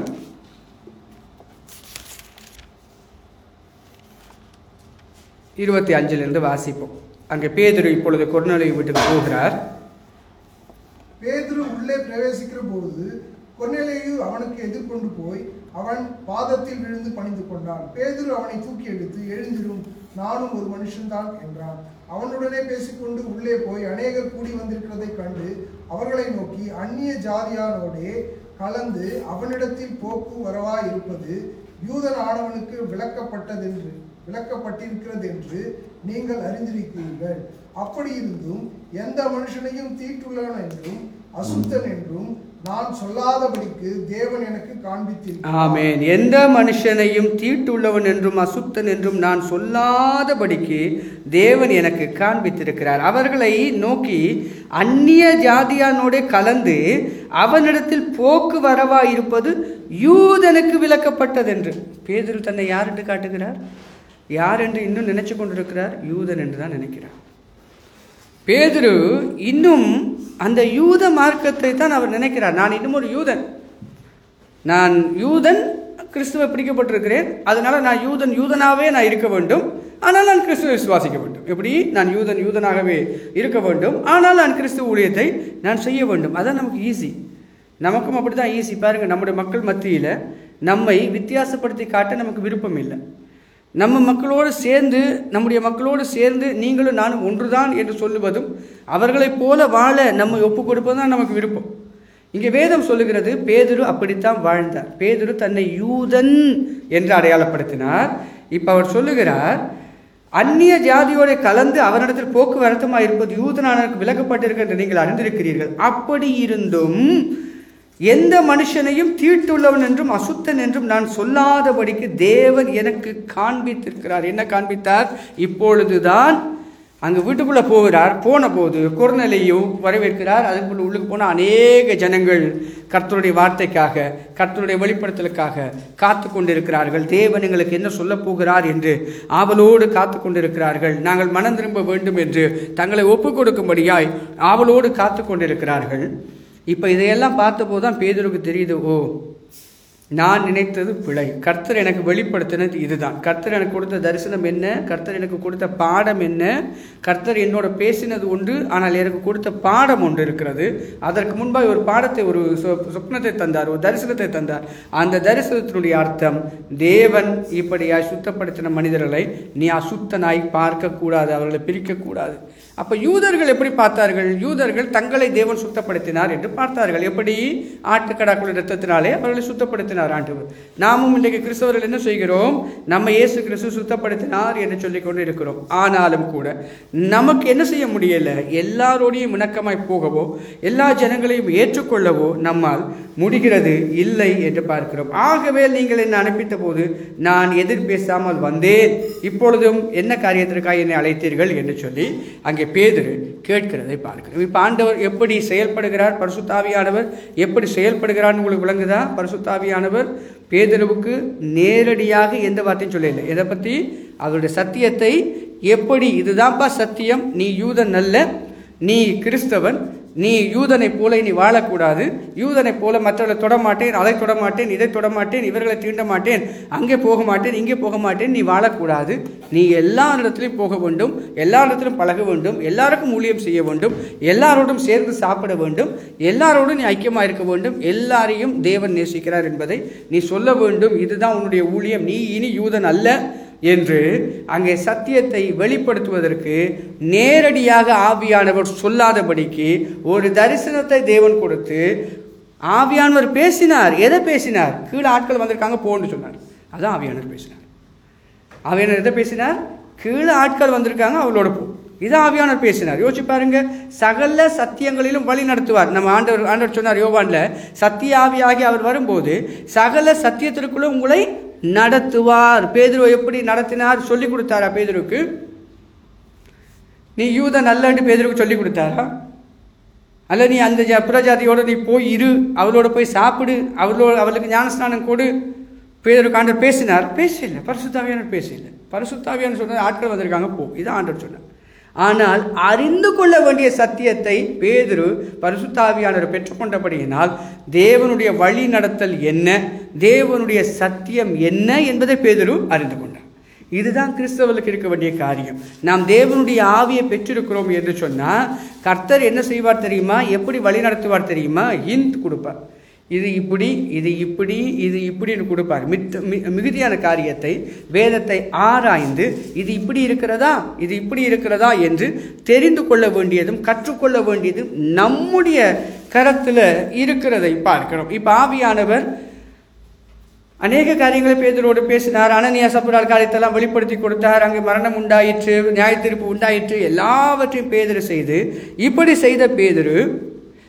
இருபத்தி அஞ்சிலிருந்து வாசிப்போம் அங்கே பேதுரு இப்பொழுது கொர்நலை வீட்டுக்கு போகிறார் பேதுரு உள்ளே பிரவேசிக்கிற போது கொர்நேலியு அவனுக்கு எதிர்கொண்டு போய் அவன் பாதத்தில் விழுந்து பணிந்து கொண்டான் பேதுரு அவனை தூக்கி எடுத்து எழுந்திரும் நானும் ஒரு மனுஷன்தான் என்றான் அவனுடனே பேசிக்கொண்டு உள்ளே போய் அநேகர் கூடி வந்திருக்கிறதைக் கண்டு அவர்களை நோக்கி அந்நிய ஜாதியானோடே கலந்து அவனிடத்தில் போக்கு வரவா இருப்பது யூதன் ஆனவனுக்கு விளக்கப்பட்டதென்று விளக்கப்பட்டிருக்கிறது என்று நீங்கள் அறிந்திருக்கிறீர்கள் அப்படி இருந்தும் எந்த மனுஷனையும் தீட்டுள்ளவன் என்றும் அசுத்தன் என்றும் நான் சொல்லாதபடிக்கு தேவன் எனக்கு காண்பித்திருக்கிறார் ஆமென் எந்த மனுஷனையும் தீட்டுள்ளவன் என்றும் அசுத்தன் என்றும் நான் சொல்லாதபடிக்கு தேவன் எனக்கு காண்பித்திருக்கிறார் அவர்களை நோக்கி அந்நிய ஜாதியானோட கலந்து அவனிடத்தில் போக்கு வரவா இருப்பது யூதனுக்கு விளக்கப்பட்டதென்று பேதுரு தன்னை யார் என்று காட்டுகிறார் யார் என்று இன்னும் நினைச்சு கொண்டிருக்கிறார் யூதன் என்று தான் நினைக்கிறார் பேதுரு இன்னும் அந்த யூத மார்க்கத்தை தான் அவர் நினைக்கிறார் நான் இன்னும் ஒரு யூதன் நான் யூதன் கிறிஸ்துவ பிடிக்கப்பட்டிருக்கிறேன் அதனால நான் யூதன் யூதனாகவே நான் இருக்க வேண்டும் ஆனால் நான் கிறிஸ்துவை விசுவாசிக்க வேண்டும் எப்படி நான் யூதன் யூதனாகவே இருக்க வேண்டும் ஆனால் நான் கிறிஸ்துவ ஊழியத்தை நான் செய்ய வேண்டும் அதான் நமக்கு ஈஸி நமக்கும் அப்படி தான் ஈஸி பாருங்கள் நம்முடைய மக்கள் மத்தியில் நம்மை வித்தியாசப்படுத்தி காட்ட நமக்கு விருப்பம் இல்லை நம்ம மக்களோடு சேர்ந்து நம்முடைய மக்களோடு சேர்ந்து நீங்களும் நானும் ஒன்றுதான் என்று சொல்லுவதும் அவர்களைப் போல வாழ நம்மை ஒப்புக் கொடுப்பதும் தான் நமக்கு விருப்பம் இங்கே வேதம் சொல்லுகிறது பேதுரு அப்படித்தான் வாழ்ந்தார் பேதுரு தன்னை யூதன் என்று அடையாளப்படுத்தினார் இப்போ அவர் சொல்லுகிறார் அந்நிய ஜாதியோட கலந்து அவரிடத்தில் போக்குவரத்துமாக இருப்பது யூதனானருக்கு விலக்கப்பட்டிருக்கு என்று நீங்கள் அறிந்திருக்கிறீர்கள் அப்படி இருந்தும் எந்த மனுஷனையும் தீட்டுள்ளவன் என்றும் அசுத்தன் என்றும் நான் சொல்லாதபடிக்கு தேவன் எனக்கு காண்பித்திருக்கிறார் என்ன காண்பித்தார் இப்பொழுதுதான் அங்கே வீட்டுக்குள்ளே போகிறார் போன போது குறுநிலையும் வரவேற்கிறார் அதுக்குள்ள உள்ளுக்கு போன அநேக ஜனங்கள் கர்த்தருடைய வார்த்தைக்காக கர்த்தருடைய வெளிப்படுத்தலுக்காக காத்து கொண்டிருக்கிறார்கள் தேவன் எங்களுக்கு என்ன சொல்ல போகிறார் என்று ஆவலோடு காத்து கொண்டிருக்கிறார்கள் நாங்கள் மனம் திரும்ப வேண்டும் என்று தங்களை ஒப்புக் கொடுக்கும்படியாய் ஆவலோடு காத்து கொண்டிருக்கிறார்கள் இப்போ இதையெல்லாம் பார்த்தபோது தான் பேதருக்கு தெரியுது ஓ நான் நினைத்தது பிழை கர்த்தர் எனக்கு வெளிப்படுத்தினது இதுதான் கர்த்தர் எனக்கு கொடுத்த தரிசனம் என்ன கர்த்தர் எனக்கு கொடுத்த பாடம் என்ன கர்த்தர் என்னோட பேசினது ஒன்று ஆனால் எனக்கு கொடுத்த பாடம் ஒன்று இருக்கிறது அதற்கு முன்பாக ஒரு பாடத்தை ஒரு சொ- சொப்னத்தை தந்தார் ஒரு தரிசனத்தை தந்தார் அந்த தரிசனத்தினுடைய அர்த்தம் தேவன் இப்படியாய் சுத்தப்படுத்தின மனிதர்களை நீ அசுத்தனாய் பார்க்கக்கூடாது அவர்களை பிரிக்கக்கூடாது அப்போ யூதர்கள் எப்படி பார்த்தார்கள் யூதர்கள் தங்களை தேவன் சுத்தப்படுத்தினார் என்று பார்த்தார்கள் எப்படி ஆட்டுக்கடாக்கள் ரத்தத்தினாலே அவர்களை சுத்தப்படுத்தினார் ஆண்டவர் நாமும் இன்றைக்கு கிறிஸ்தவர்கள் என்ன செய்கிறோம் நம்ம இயேசு கிறிஸ்து சுத்தப்படுத்தினார் என்று சொல்லிக் கொண்டு இருக்கிறோம் ஆனாலும் கூட நமக்கு என்ன செய்ய முடியல எல்லாரோடையும் இணக்கமாய் போகவோ எல்லா ஜனங்களையும் ஏற்றுக்கொள்ளவோ நம்மால் முடிகிறது இல்லை என்று பார்க்கிறோம் ஆகவே நீங்கள் என்னை அனுப்பித்த போது நான் எதிர் பேசாமல் வந்தேன் இப்பொழுதும் என்ன காரியத்திற்காக என்னை அழைத்தீர்கள் என்று சொல்லி அங்கே பேதுரு கேட்கிறதை பார்க்கிறோம் இப்போ ஆண்டவர் எப்படி செயல்படுகிறார் பரிசுத்தாவியானவர் எப்படி செயல்படுகிறார்னு உங்களுக்கு விளங்குதா பரிசுத்தாவியானவர் பேதுருவுக்கு நேரடியாக எந்த வார்த்தையும் சொல்லலை எதை பற்றி அவருடைய சத்தியத்தை எப்படி இதுதான்ப்பா சத்தியம் நீ யூதன் அல்ல நீ கிறிஸ்தவன் நீ யூதனைப் போல நீ வாழக்கூடாது யூதனைப் போல மற்றவர்களை தொடமாட்டேன் அதை தொடமாட்டேன் இதை தொடமாட்டேன் இவர்களை தீண்ட மாட்டேன் அங்கே போக மாட்டேன் இங்கே போக மாட்டேன் நீ வாழக்கூடாது நீ எல்லா இடத்துலையும் போக வேண்டும் எல்லா இடத்திலும் பழக வேண்டும் எல்லாருக்கும் ஊழியம் செய்ய வேண்டும் எல்லாரோடும் சேர்ந்து சாப்பிட வேண்டும் எல்லாரோடும் நீ ஐக்கியமாக இருக்க வேண்டும் எல்லாரையும் தேவன் நேசிக்கிறார் என்பதை நீ சொல்ல வேண்டும் இதுதான் உன்னுடைய ஊழியம் நீ இனி யூதன் அல்ல என்று அங்கே சத்தியத்தை வெளிப்படுத்துவதற்கு நேரடியாக ஆவியானவர் சொல்லாதபடிக்கு ஒரு தரிசனத்தை தேவன் கொடுத்து ஆவியானவர் பேசினார் எதை பேசினார் கீழே ஆட்கள் வந்திருக்காங்க போன்னு சொன்னார் அதான் ஆவியானவர் பேசினார் ஆவியானவர் எதை பேசினார் கீழே ஆட்கள் வந்திருக்காங்க அவளோட போ இது ஆவியானவர் பேசினார் யோசிச்சு பாருங்க சகல சத்தியங்களிலும் வழி நடத்துவார் நம்ம ஆண்டவர் ஆண்டவர் சொன்னார் யோவான்ல சத்திய ஆவியாகி அவர் வரும்போது சகல சத்தியத்திற்குள்ள உங்களை நடத்துவார் பேதுருவை எப்படி நடத்தினார் சொல்லி கொடுத்தாரா பேதுருக்கு நீ யூதன் அல்லன்னு பேதுருக்கு சொல்லி கொடுத்தாரா அல்ல நீ அந்த ஜா- புறஜாதியோட நீ போய் இரு அவளோட போய் சாப்பிடு அவளோட அவளுக்கு ஞானஸ்நானம் கொடு பேதருக்கு ஆண்டவர் பேசினார் பேசல பரிசுத்தாவியானவர் பேசல பரிசுத்தாவியான சொன்ன ஆட்கள் வந்திருக்காங்க போ இதான் ஆண்டவர் சொன்னார் ஆனால் அறிந்து கொள்ள வேண்டிய சத்தியத்தை பேதுரு பரிசுத்தாவியானவர் பெற்றுக்கொண்டபடியினால் தேவனுடைய வழி நடத்தல் என்ன தேவனுடைய சத்தியம் என்ன என்பதை பேதுரு அறிந்து கொண்டார் இதுதான் கிறிஸ்தவர்களுக்கு இருக்க வேண்டிய காரியம் நாம் தேவனுடைய ஆவியை பெற்றிருக்கிறோம் என்று சொன்னால் கர்த்தர் என்ன செய்வார் தெரியுமா எப்படி வழி நடத்துவார் தெரியுமா ஹிந்த் கொடுப்பார் இது இப்படி இது இப்படி இது இப்படின்னு கொடுப்பார் மித்த மி- மிகுதியான காரியத்தை வேதத்தை ஆராய்ந்து இது இப்படி இருக்கிறதா இது இப்படி இருக்கிறதா என்று தெரிந்து கொள்ள வேண்டியதும் கற்றுக்கொள்ள வேண்டியதும் நம்முடைய கரத்தில் இருக்கிறதை பார்க்கிறோம் இப்போ ஆவியானவர் அநேக காரியங்களை பேதரோடு பேசினார் அனனியா சப்புரால் காரியத்தெல்லாம் வெளிப்படுத்தி கொடுத்தார் அங்கே மரணம் உண்டாயிற்று நியாயத்தீர்ப்பு உண்டாயிற்று எல்லாவற்றையும் பேதரு செய்து இப்படி செய்த பேதரு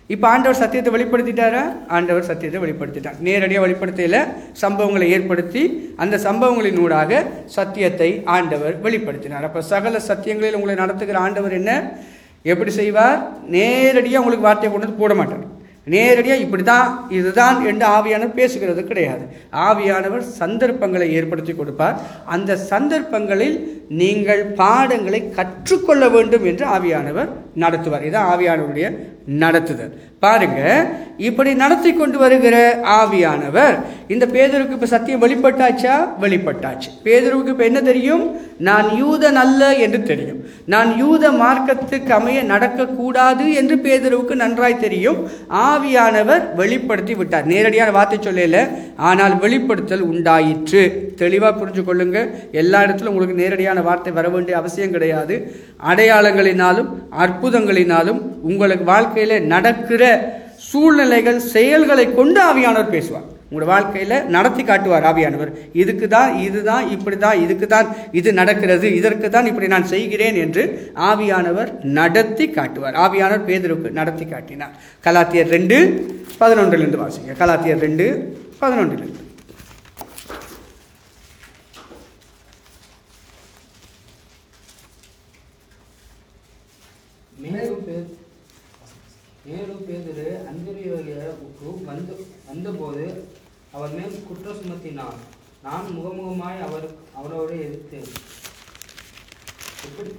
இப்போ ஆண்டவர் சத்தியத்தை வெளிப்படுத்திட்டாரா ஆண்டவர் சத்தியத்தை வெளிப்படுத்திட்டார் நேரடியாக வெளிப்படுத்தையில் சம்பவங்களை ஏற்படுத்தி அந்த சம்பவங்களின் ஊடாக சத்தியத்தை ஆண்டவர் வெளிப்படுத்தினார் அப்போ சகல சத்தியங்களில் உங்களை நடத்துகிற ஆண்டவர் என்ன எப்படி செய்வார் நேரடியாக உங்களுக்கு வார்த்தையை கொண்டு வந்து போட மாட்டார் நேரடியாக இப்படி தான் இதுதான் என்று ஆவியானவர் பேசுகிறது கிடையாது ஆவியானவர் சந்தர்ப்பங்களை ஏற்படுத்தி கொடுப்பார் அந்த சந்தர்ப்பங்களில் நீங்கள் பாடங்களை கற்றுக்கொள்ள வேண்டும் என்று ஆவியானவர் நடத்துவார் இதான் ஆவியானவருடைய நடத்துதல் பாருங்க இப்படி நடத்தி கொண்டு வருகிற ஆவியானவர் இந்த பேதருக்கு இப்போ சத்தியம் வெளிப்பட்டாச்சா வெளிப்பட்டாச்சு பேதருக்கு இப்போ என்ன தெரியும் நான் யூதன் அல்ல என்று தெரியும் நான் யூத மார்க்கத்துக்கு அமைய நடக்கக்கூடாது என்று பேதருவுக்கு நன்றாய் தெரியும் ஆவியானவர் வெளிப்படுத்தி விட்டார் நேரடியான வார்த்தை சொல்லல ஆனால் வெளிப்படுத்தல் உண்டாயிற்று தெளிவாக புரிஞ்சு கொள்ளுங்க எல்லா இடத்துலும் உங்களுக்கு நேரடியான வார்த்தை வர வேண்டிய அவசியம் கிடையாது அடையாளங்களினாலும் அற்புதங்களினாலும் உங்களுக்கு வாழ்க்கையில் நடக்கிற சூழ்நிலைகள் செயல்களை கொண்டு ஆவியானவர் பேசுவார் உங்களோட வாழ்க்கையில் நடத்தி காட்டுவார் ஆவியானவர் இதுக்கு தான் இதுதான் இப்படி தான் இதுக்கு தான் இது நடக்கிறது இதற்கு தான் இப்படி நான் செய்கிறேன் என்று ஆவியானவர் நடத்தி காட்டுவார் ஆவியானவர் பேதருக்கு நடத்தி காட்டினார் கலாத்தியர் ரெண்டு பதினொன்றிலிருந்து வாசிங்க கலாத்தியர் ரெண்டு பதினொன்றிலிருந்து மேலும் பே- மேலும் பேதுரு அந்திரியோவுக்கு வந்து வந்தபோது அவர் மேல் குற்றம் சுமத்தினார் நான் முகமுகமாய் அவர் அவரோடு எதிர்த்தேன் எப்படி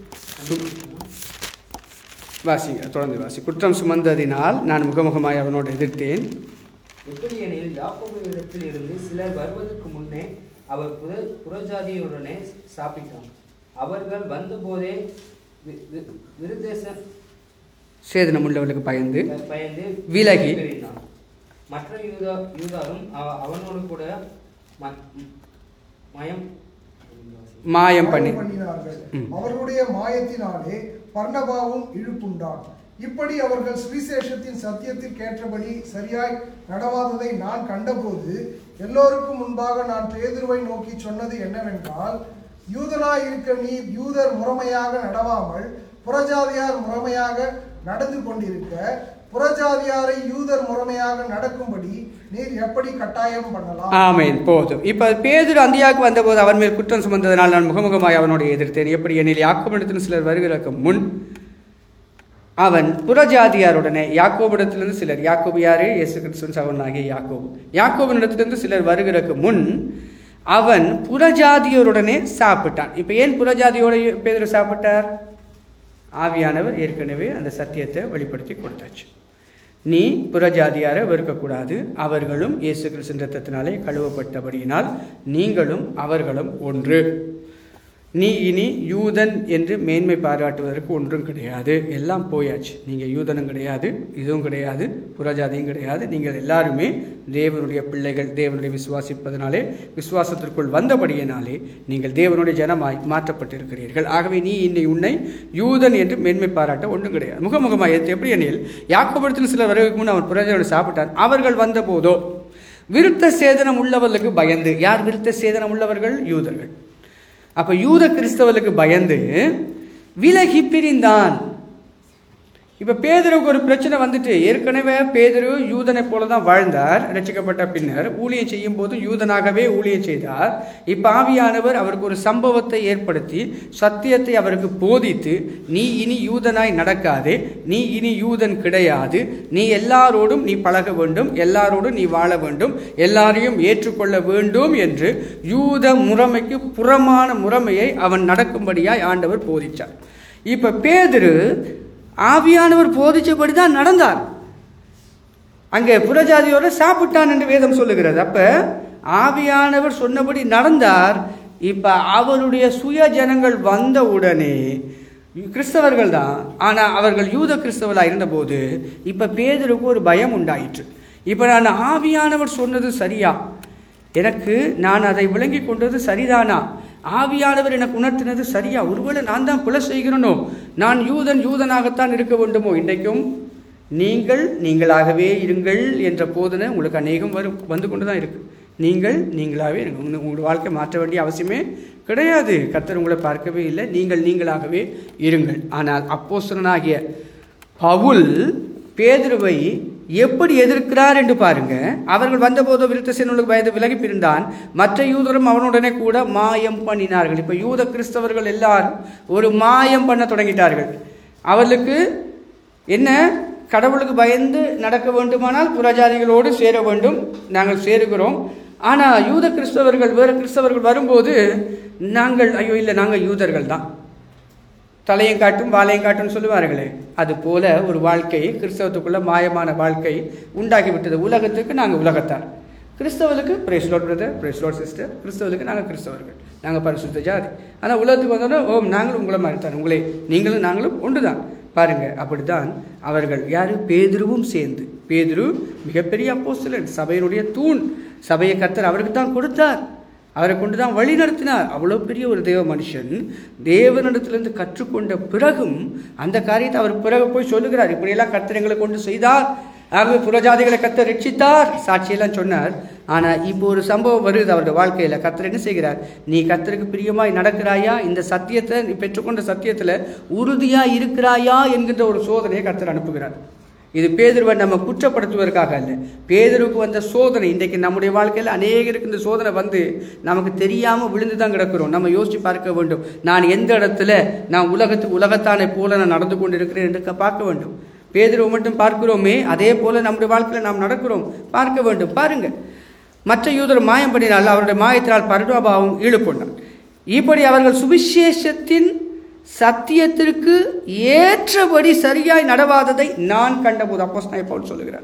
வாசிங்க தொடர்ந்து வாசி குற்றம் சுமந்ததினால் நான் முகமுகமாய் அவனோடு எதிர்த்தேன் எப்படியெனில் யாக்கோபிடத்தில் இருந்து சிலர் வருவதற்கு முன்னே அவர் புற புறஜாதியுடனே சாப்பிட்டார் அவர்கள் வந்தபோதே வி- வி- விருத்தேச சேதனம் உள்ளவர்களுக்கு பயந்து பயந்து விலகி. பிரிந்தார். மற்ற யூதா யூதாரும் அவ- அவனோடு கூட ம- மயம் மாயம் பண்ணி பண்ணினார்கள் ம். அவர்களுடைய மாயத்தினாலே பர்ணபாவும் இழுப்புண்டான் இப்படி அவர்கள் சுவிசேஷத்தின் சத்தியத்திற்கு ஏற்றபடி சரியாய் நடவாததை நான் கண்டபோது எல்லோருக்கும் முன்பாக நான் பேதுருவை நோக்கி சொன்னது என்னவென்றால் யூதனாய் இருக்க நீர் யூதர் முறைமையாக நடவாமல் புறஜாதியார் முறைமையாக நடந்து கொண்டிருக்க புறஜாதியாரை யூதர் முறைமையாக நடக்கும்படி நீர் எப்படி கட்டாயம் பண்ணலாம் ஆமென் போதும் இப்ப பேதுரு அந்தியாவுக்கு வந்தபோது அவன் மேல் குற்றம் சுமந்ததனால் நான் முகமுகமாய் அவனோடு எதிர்த்தேன் எப்படி எனில் யாக்கோபிடத்தில் சிலர் வருகிறக்கு முன் அவன் புறஜாதியாருடனே யாக்கோபிடத்திலிருந்து சிலர் யாக்கோபு யாரு இயேசு கிறிஸ்துவின் சகோதரனாகிய யாக்கோபு யாக்கோபினிடத்திலிருந்து சிலர் வருகிறக்கு முன் அவன் புறஜாதியருடனே சாப்பிட்டான் இப்ப ஏன் புறஜாதியோட பேதுரு சாப்பிட்டார் ஆவியானவர் ஏற்கனவே அந்த சத்தியத்தை வெளிப்படுத்தி கொடுத்தாச்சு நீ புறஜாதியாரை வெறுக்கக்கூடாது அவர்களும் இயேசு கிறிஸ்து ரத்தத்தினாலே கழுவப்பட்டபடியினால் நீங்களும் அவர்களும் ஒன்று நீ இனி யூதன் என்று மேன்மை பாராட்டுவதற்கு ஒன்றும் கிடையாது எல்லாம் போயாச்சு நீங்கள் யூதனும் கிடையாது இதுவும் கிடையாது புறஜாதியும் கிடையாது நீங்கள் எல்லாருமே தேவனுடைய பிள்ளைகள் தேவனுடைய விசுவாசிப்பதனாலே விசுவாசத்திற்குள் வந்தபடியினாலே நீங்கள் தேவனுடைய ஜனமாய் மாற்றப்பட்டிருக்கிறீர்கள் ஆகவே நீ இன்னை உன்னை யூதன் என்று மேன்மை பாராட்ட ஒன்றும் கிடையாது முகமுகமாக எடுத்து எப்படி எனில் யாக்கோபுரத்தில் சில வருவதற்கு முன் அவன் புறஜாதியோடு சாப்பிட்டான் அவர்கள் வந்தபோதோ விருத்த சேதனம் உள்ளவர்களுக்கு பயந்து யார் விருத்த சேதனம் உள்ளவர்கள் யூதர்கள் அப்ப யூத கிறிஸ்தவர்களுக்கு பயந்து விலகி பிரிந்தான் இப்ப பேதருக்கு ஒரு பிரச்சனை வந்துட்டு ஏற்கனவே பேதரு யூதனை போல தான் வாழ்ந்தார் ரட்சிக்கப்பட்ட பின்னர் ஊழியம் செய்யும் போது யூதனாகவே ஊழியம் செய்தார் இப்ப ஆவியானவர் அவருக்கு ஒரு சம்பவத்தை ஏற்படுத்தி சத்தியத்தை அவருக்கு போதித்து நீ இனி யூதனாய் நடக்காதே நீ இனி யூதன் கிடையாது நீ எல்லாரோடும் நீ பழக வேண்டும் எல்லாரோடும் நீ வாழ வேண்டும் எல்லாரையும் ஏற்றுக்கொள்ள வேண்டும் என்று யூத முறைமைக்கு புறமான முறைமையை அவன் நடக்கும்படியாய் ஆண்டவர் போதிச்சார் இப்ப பேதுரு ஆவியானவர் போதிச்சபடி தான் நடந்தார் அங்கே புறஜாதியோட சாப்பிட்டான் என்று வேதம் சொல்லுகிறது அப்ப ஆவியானவர் சொன்னபடி நடந்தார் இப்ப அவருடைய சுய ஜனங்கள் வந்த உடனே கிறிஸ்தவர்கள் தான் ஆனா அவர்கள் யூத கிறிஸ்தவர்களா இருந்தபோது இப்ப பேதருக்கு ஒரு பயம் உண்டாயிற்று இப்ப நான் ஆவியானவர் சொன்னது சரியா எனக்கு நான் அதை விளங்கி கொண்டது சரிதானா ஆவியானவர் எனக்கு உணர்த்தினது சரியா ஒருவேளை நான் தான் பிழை செய்கிறனோ நான் யூதன் யூதனாகத்தான் இருக்க வேண்டுமோ இன்றைக்கும் நீங்கள் நீங்களாகவே இருங்கள் என்ற போதனை உங்களுக்கு அநேகம் வரும் வந்து கொண்டு தான் இருக்கு நீங்கள் நீங்களாகவே இருங்க உங்க- உங்களுடைய வாழ்க்கை மாற்ற வேண்டிய அவசியமே கிடையாது கர்த்தர் உங்களை பார்க்கவே இல்லை நீங்கள் நீங்களாகவே இருங்கள் ஆனால் அப்போஸ்தலனாகிய பவுல் பேதுருவை எப்படி எதிர்க்கிறார் என்று பாருங்க அவர்கள் வந்தபோது விருத்த சேனலுக்கு வயது விலகி பிரிந்தான் மற்ற யூதரும் அவனுடனே கூட மாயம் பண்ணினார்கள் இப்போ யூத கிறிஸ்தவர்கள் எல்லாரும் ஒரு மாயம் பண்ண தொடங்கிட்டார்கள் அவர்களுக்கு என்ன கடவுளுக்கு பயந்து நடக்க வேண்டுமானால் புறஜாதிகளோடு சேர வேண்டும் நாங்கள் சேருகிறோம் ஆனால் யூத கிறிஸ்தவர்கள் வேறு கிறிஸ்தவர்கள் வரும்போது நாங்கள் ஐயோ இல்லை நாங்கள் யூதர்கள் தான் தலையும் காட்டும் வாழையும் காட்டும் சொல்லுவார்களே அது போல ஒரு வாழ்க்கை கிறிஸ்தவத்துக்குள்ள மாயமான வாழ்க்கை உண்டாகிவிட்டது உலகத்துக்கு நாங்கள் உலகத்தார் கிறிஸ்தவர்களுக்கு பிரேஸ்லோட் பிரதர் பிரேஸ்லோட் சிஸ்டர் கிறிஸ்தவர்களுக்கு நாங்கள் கிறிஸ்தவர்கள் நாங்கள் பரிசுத்த ஜாதி ஆனால் உலகத்துக்கு வந்தோன்னா ஓம் நாங்களும் உங்களை மாதிரி தான் உங்களே நீங்களும் நாங்களும் ஒன்று தான் பாருங்க அப்படித்தான் அவர்கள் யாரு பேதுருவும் சேர்ந்து பேதுரு மிகப்பெரிய அப்போஸ்தலன் சபையினுடைய தூண் சபையை கத்தர் அவருக்கு தான் கொடுத்தார் அவரை கொண்டு தான் வழி நடத்தினார் அவ்வளோ பெரிய ஒரு தேவ மனுஷன் தேவனிடத்திலிருந்து கற்றுக்கொண்ட பிறகும் அந்த காரியத்தை அவர் பிறகு போய் சொல்லுகிறார் இப்படியெல்லாம் கர்த்தர் எங்களை கொண்டு செய்தார் ஆகவே புறஜாதிகளை கத்தர் ரட்சித்தார் சாட்சியெல்லாம் சொன்னார் ஆனால் இப்போ ஒரு சம்பவம் வருது அவருடைய வாழ்க்கையில் கத்தர் என்ன செய்கிறார் நீ கத்தருக்கு பிரியமாய் நடக்கிறாயா இந்த சத்தியத்தை நீ பெற்றுக்கொண்ட சத்தியத்தில் உறுதியாக இருக்கிறாயா என்கின்ற ஒரு சோதனையை கத்தர் அனுப்புகிறார் இது பேதுருவை நம்ம குற்றப்படுத்துவதற்காக அல்ல பேதுருவுக்கு வந்த சோதனை இன்றைக்கு நம்முடைய வாழ்க்கையில் அநேகருக்கு இந்த சோதனை வந்து நமக்கு தெரியாமல் விழுந்து தான் கிடக்கிறோம் நம்ம யோசித்து பார்க்க வேண்டும் நான் எந்த இடத்துல நான் உலகத்துக்கு உலகத்தானை போல நான் நடந்து கொண்டிருக்கிறேன் என்று க- பார்க்க வேண்டும் பேதுருவை மட்டும் பார்க்கிறோமே அதே போல நம்முடைய வாழ்க்கையில் நாம் நடக்கிறோம் பார்க்க வேண்டும் பாருங்க மற்ற யூதர் மாயம் பண்ணினால் அவருடைய மாயத்தினால் பரடாபாவும் ஈடுபட்டார் இப்படி அவர்கள் சுவிசேஷத்தின் சத்தியத்திற்கு ஏற்றபடி சரியாய் நடவாததை நான் கண்டபோது அப்போஸ் நான் பவுல் சொல்லுகிறார்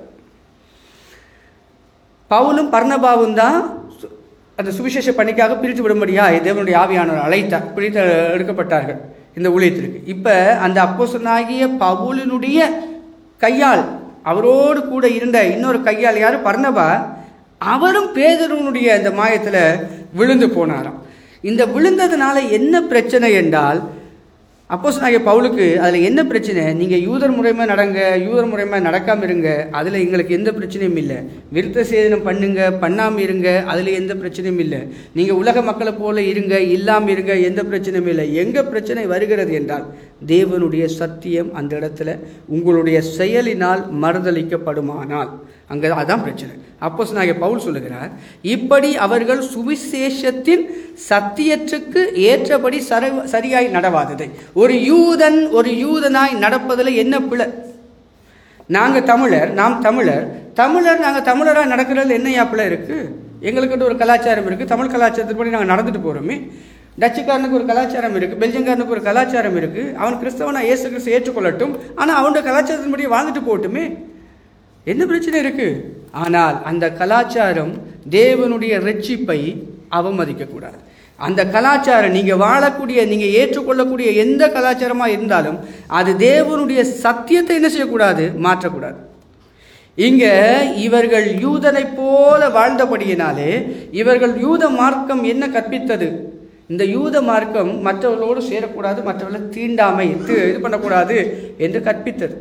பவுலும் பர்ணபாவும் தான் சு- அந்த சுவிசேஷ பணிக்காக பிரித்து விடும்படியா தேவனுடைய ஆவியானவர் அழைத்தார் பிரித்து எடுக்கப்பட்டார்கள் இந்த ஊழியத்திற்கு இப்போ அந்த அப்போசனாகிய பவுலினுடைய கையால் அவரோடு கூட இருந்த இன்னொரு கையால் யார் பர்ணபா அவரும் பேதருவனுடைய அந்த மாயத்தில் விழுந்து போனாராம் இந்த விழுந்ததுனால என்ன பிரச்சனை என்றால் அப்போஸ் நாங்கள் பவுலுக்கு அதில் என்ன பிரச்சனை நீங்கள் யூதர் முறைமை நடங்க யூதர் முறைமை நடக்காமல் இருங்க அதில் எங்களுக்கு எந்த பிரச்சனையும் இல்லை விருத்த சேதனம் பண்ணுங்க பண்ணாமல் இருங்க அதில் எந்த பிரச்சனையும் இல்லை நீங்கள் உலக மக்களை போல இருங்க இல்லாமல் இருங்க எந்த பிரச்சனையும் இல்லை எங்கே பிரச்சனை வருகிறது என்றால் தேவனுடைய சத்தியம் அந்த இடத்துல உங்களுடைய செயலினால் மறுதளிக்கப்படுமானால் அங்கே அதான் பிரச்சனை அப்போஸ் நாங்கள் பவுல் சொல்லுகிறார் இப்படி அவர்கள் சுவிசேஷத்தின் சத்தியத்துக்கு ஏற்றபடி சர சரியாய் நடவாததை ஒரு யூதன் ஒரு யூதனாய் நடப்பதில் என்ன பிழை நாங்கள் தமிழர் நாம் தமிழர் தமிழர் நாங்கள் தமிழராக நடக்கிறதுல என்ன பிள்ளை இருக்குது எங்களுக்கிட்ட ஒரு கலாச்சாரம் இருக்குது தமிழ் கலாச்சாரத்தின்படி நாங்கள் நடந்துட்டு போகிறோமே டச்சுக்காரனுக்கு ஒரு கலாச்சாரம் இருக்குது பெல்ஜியங்காரனுக்கு ஒரு கலாச்சாரம் இருக்குது அவன் கிறிஸ்தவனா இயேசு கிறிஸ்து ஏற்றுக்கொள்ளட்டும் ஆனால் அவனுடைய கலாச்சாரத்தின்படி வாழ்ந்துட்டு போகட்டுமே என்ன பிரச்சனை இருக்கு ஆனால் அந்த கலாச்சாரம் தேவனுடைய ரட்சிப்பை அவமதிக்கக்கூடாது அந்த கலாச்சாரம் நீங்கள் வாழக்கூடிய நீங்கள் ஏற்றுக்கொள்ளக்கூடிய எந்த கலாச்சாரமாக இருந்தாலும் அது தேவனுடைய சத்தியத்தை என்ன செய்யக்கூடாது மாற்றக்கூடாது இங்க இவர்கள் யூதனைப் போல வாழ்ந்தபடியினாலே இவர்கள் யூத மார்க்கம் என்ன கற்பித்தது இந்த யூத மார்க்கம் மற்றவர்களோடு சேரக்கூடாது மற்றவர்களை தீண்டாமை இது இது பண்ணக்கூடாது என்று கற்பித்தது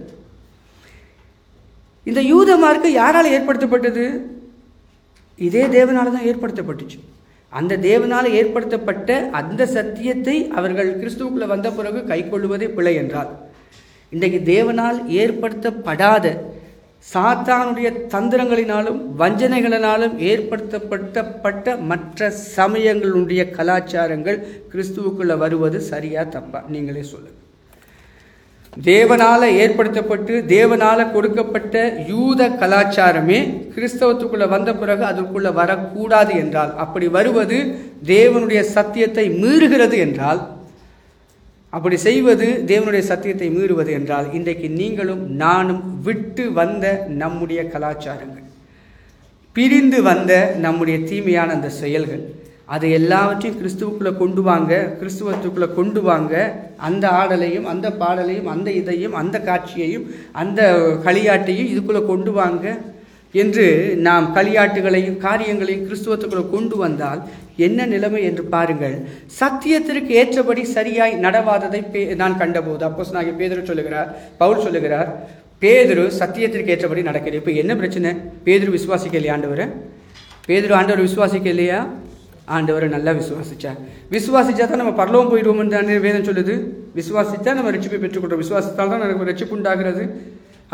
இந்த யூத மார்க்கம் யாரால் ஏற்படுத்தப்பட்டது இதே தேவனால தான் ஏற்படுத்தப்பட்டுச்சு அந்த தேவனால் ஏற்படுத்தப்பட்ட அந்த சத்தியத்தை அவர்கள் கிறிஸ்துவுக்குள்ள வந்த பிறகு கைக்கொள்வதே பிழை என்றால் இன்றைக்கு தேவனால் ஏற்படுத்தப்படாத சாத்தானுடைய தந்திரங்களினாலும் வஞ்சனைகளினாலும் ஏற்படுத்தப்பட்டப்பட்ட மற்ற சமயங்களுடைய கலாச்சாரங்கள் கிறிஸ்துவுக்குள்ள வருவது சரியா தப்பா நீங்களே சொல்லுங்க தேவனால ஏற்படுத்தப்பட்டு தேவனால கொடுக்கப்பட்ட யூத கலாச்சாரமே கிறிஸ்தவத்துக்குள்ள வந்த பிறகு அதற்குள்ள வரக்கூடாது என்றால் அப்படி வருவது தேவனுடைய சத்தியத்தை மீறுகிறது என்றால் அப்படி செய்வது தேவனுடைய சத்தியத்தை மீறுவது என்றால் இன்றைக்கு நீங்களும் நானும் விட்டு வந்த நம்முடைய கலாச்சாரங்கள் பிரிந்து வந்த நம்முடைய தீமையான அந்த செயல்கள் அது எல்லாவற்றையும் கிறிஸ்துவுக்குள்ளே கொண்டு வாங்க கிறிஸ்துவத்துக்குள்ளே கொண்டு வாங்க அந்த ஆடலையும் அந்த பாடலையும் அந்த இதையும் அந்த காட்சியையும் அந்த களியாட்டையும் இதுக்குள்ளே கொண்டு வாங்க என்று நாம் களியாட்டுகளையும் காரியங்களையும் கிறிஸ்துவத்துக்குள்ளே கொண்டு வந்தால் என்ன நிலைமை என்று பாருங்கள் சத்தியத்திற்கு ஏற்றபடி சரியாய் நடவாததை பே- நான் கண்டபோது அப்போஸ் நான் பேதுரு சொல்லுகிறார் பவுல் சொல்லுகிறார் பேதுரு சத்தியத்திற்கு ஏற்றபடி நடக்கிறது இப்போ என்ன பிரச்சனை பேதுரு விசுவாசிக்க இல்லையா ஆண்டவரை பேதுரு ஆண்டவர் விசுவாசிக்க இல்லையா ஆண்டவரை நல்லா விசுவாசிச்சா விசுவாசிச்சா தான் நம்ம பரலோகம் போயிடுவோம்னு தானே வேதம் சொல்லுது விசுவாசித்தா நம்ம ரட்சிப்பை பெற்றுக்கொள்றோம் விசுவாசத்தால் தான் நமக்கு ரட்சிப்பு உண்டாகிறது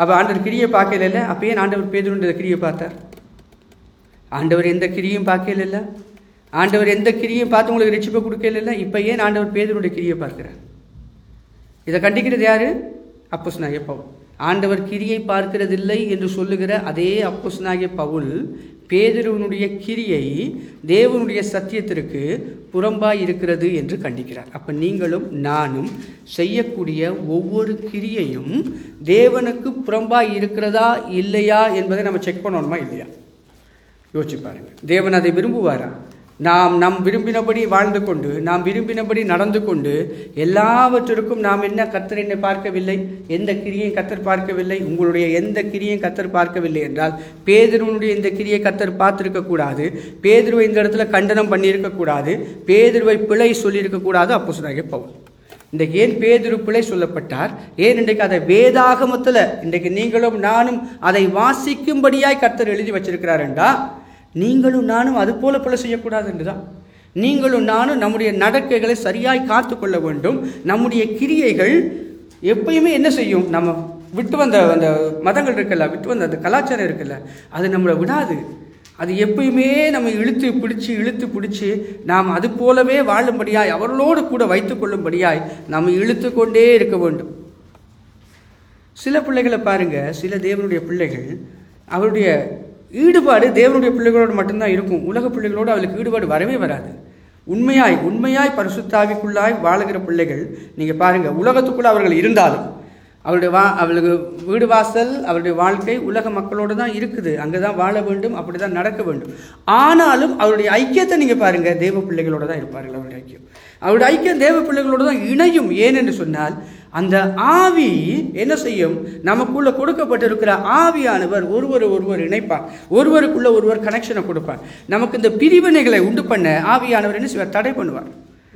அப்போ ஆண்டவர் கிரியை பார்க்கல இல்லை அப்போ ஏன் ஆண்டவர் பேதுருன்ற கிரியை பார்த்தார் ஆண்டவர் எந்த கிரியும் பார்க்கல இல்லை ஆண்டவர் எந்த கிரியும் பார்த்து உங்களுக்கு ரட்சிப்பை கொடுக்கல இல்லை இப்போ ஏன் ஆண்டவர் பேதுருடைய கிரியை பார்க்கிறார் இதை கண்டிக்கிறது யாரு அப்போஸ்நாகிய பவுல் ஆண்டவர் கிரியை பார்க்கிறதில்லை என்று சொல்லுகிற அதே அப்போஸ்நாகிய பவுல் பேதுருவனுடைய கிரியை தேவனுடைய சத்தியத்திற்கு புறம்பாய் இருக்கிறது என்று கண்டிக்கிறார் அப்ப நீங்களும் நானும் செய்யக்கூடிய ஒவ்வொரு கிரியையும் தேவனுக்கு புறம்பாய் இருக்கிறதா இல்லையா என்பதை நம்ம செக் பண்ணணுமா இல்லையா யோசிச்சு பாருங்க தேவன் அதை விரும்புவாரா நாம் நம் விரும்பினபடி வாழ்ந்து கொண்டு நாம் விரும்பினபடி நடந்து கொண்டு எல்லாவற்றிற்கும் நாம் என்ன கத்தர் என்னை பார்க்கவில்லை எந்த கிரியையும் கத்தர் பார்க்கவில்லை உங்களுடைய எந்த கிரியையும் கத்தர் பார்க்கவில்லை என்றால் பேதுருவனுடைய இந்த கிரியை கத்தர் பார்த்திருக்க கூடாது பேதுருவை இந்த இடத்துல கண்டனம் பண்ணியிருக்க கூடாது பேதுருவை பிழை சொல்லியிருக்க கூடாது அப்போ சொன்னாங்க பவுல் இன்றைக்கு ஏன் பேதுரு பிழை சொல்லப்பட்டார் ஏன் இன்றைக்கு அதை வேதாகமத்தில் இன்றைக்கு நீங்களும் நானும் அதை வாசிக்கும்படியாய் கர்த்தர் எழுதி வச்சிருக்கிறாருண்டா நீங்களும் நானும் அது போல பிழை செய்யக்கூடாது என்றுதான் நீங்களும் நானும் நம்முடைய நடக்கைகளை சரியாய் காத்து கொள்ள வேண்டும் நம்முடைய கிரியைகள் எப்பயுமே என்ன செய்யும் நம்ம விட்டு வந்த அந்த மதங்கள் இருக்குல்ல விட்டு வந்த அந்த கலாச்சாரம் இருக்குல்ல அது நம்மளை விடாது அது எப்பயுமே நம்ம இழுத்து பிடிச்சி இழுத்து பிடிச்சி நாம் அது போலவே வாழும்படியாய் அவர்களோடு கூட வைத்துக் கொள்ளும்படியாய் நாம் இழுத்து கொண்டே இருக்க வேண்டும் சில பிள்ளைகளை பாருங்க சில தேவனுடைய பிள்ளைகள் அவருடைய ஈடுபாடு தேவனுடைய பிள்ளைகளோடு மட்டும்தான் இருக்கும் உலக பிள்ளைகளோடு அவளுக்கு ஈடுபாடு வரவே வராது உண்மையாய் உண்மையாய் பரிசுத்தாவிக்குள்ளாய் வாழுகிற பிள்ளைகள் நீங்க பாருங்க உலகத்துக்குள்ள அவர்கள் இருந்தாலும் அவருடைய வா அவளுக்கு வீடு வாசல் அவருடைய வாழ்க்கை உலக மக்களோடு தான் இருக்குது அங்கே தான் வாழ வேண்டும் அப்படி தான் நடக்க வேண்டும் ஆனாலும் அவருடைய ஐக்கியத்தை நீங்கள் பாருங்கள் தேவ பிள்ளைகளோட தான் இருப்பார்கள் அவருடைய ஐக்கியம் அவருடைய ஐக்கியம் தேவ பிள்ளைகளோடு தான் இணையும் ஏன் என்று சொன்னால் அந்த ஆவி என்ன செய்யும் நமக்குள்ள கொடுக்கப்பட்டிருக்கிற ஆவியானவர் ஒருவர் ஒருவர் இணைப்பார் ஒருவருக்குள்ள ஒருவர் கனெக்ஷனை கொடுப்பார் நமக்கு இந்த பிரிவினைகளை உண்டு பண்ண ஆவியானவர் என்ன செய்வார் தடை பண்ணுவார்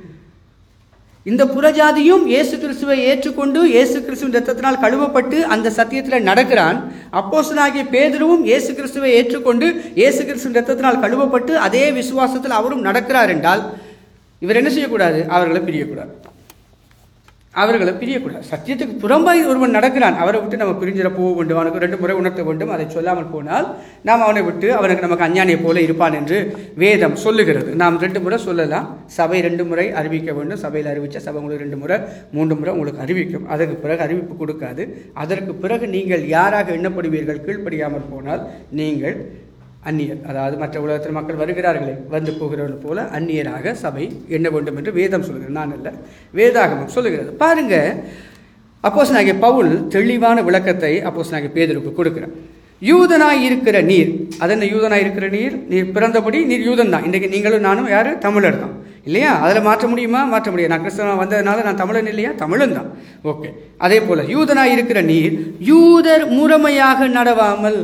இந்த புறஜாதியும் இயேசு கிறிஸ்துவை ஏற்றுக்கொண்டு இயேசு கிறிஸ்துவின் ரத்தத்தினால் கழுவப்பட்டு அந்த சத்தியத்தில் நடக்கிறான் அப்போஸ்தலனாகிய பேதுருவும் இயேசு கிறிஸ்துவை ஏற்றுக்கொண்டு இயேசு கிறிஸ்துவின் ரத்தத்தினால் கழுவப்பட்டு அதே விசுவாசத்தில் அவரும் நடக்கிறார் என்றால் இவர் என்ன செய்யக்கூடாது அவர்களை பிரியக்கூடாது அவர்களை பிரியக்கூடாது சத்தியத்துக்கு புறம்பாய் ஒருவன் நடக்கிறான் அவரை விட்டு நம்ம பிரிஞ்சிட போக வேண்டும் அவனுக்கு ரெண்டு முறை உணர்த்த வேண்டும் அதை சொல்லாமல் போனால் நாம் அவனை விட்டு அவனுக்கு நமக்கு அஞ்ஞானியை போல இருப்பான் என்று வேதம் சொல்லுகிறது நாம் ரெண்டு முறை சொல்லலாம் சபை ரெண்டு முறை அறிவிக்க வேண்டும் சபையில் அறிவித்த சபை உங்களுக்கு ரெண்டு முறை மூன்று முறை உங்களுக்கு அறிவிக்கும் அதற்கு பிறகு அறிவிப்பு கொடுக்காது அதற்கு பிறகு நீங்கள் யாராக எண்ணப்படுவீர்கள் கீழ்ப்படியாமல் போனால் நீங்கள் அந்நியர் அதாவது மற்ற உலகத்தில் மக்கள் வருகிறார்களே வந்து போகிறவர்கள் போல அந்நியராக சபை எண்ண வேண்டும் என்று வேதம் சொல்கிறது நான் அல்ல வேதாகமம் சொல்லுகிறது பாருங்க அப்போஸ் நாகிய பவுல் தெளிவான விளக்கத்தை அப்போஸ் நாகிய பேதருக்கு கொடுக்கிறார் யூதனாய் இருக்கிற நீர் அது என்ன யூதனாய் இருக்கிற நீர் நீர் பிறந்தபடி நீர் யூதன் தான் இன்றைக்கு நீங்களும் நானும் யார் தமிழர் தான் இல்லையா அதில் மாற்ற முடியுமா மாற்ற முடியும் நான் கிறிஸ்தவன் வந்ததுனால நான் தமிழன் இல்லையா தமிழன் தான் ஓகே அதே போல யூதனாய் இருக்கிற நீர் யூதர் முறைமையாக நடவாமல்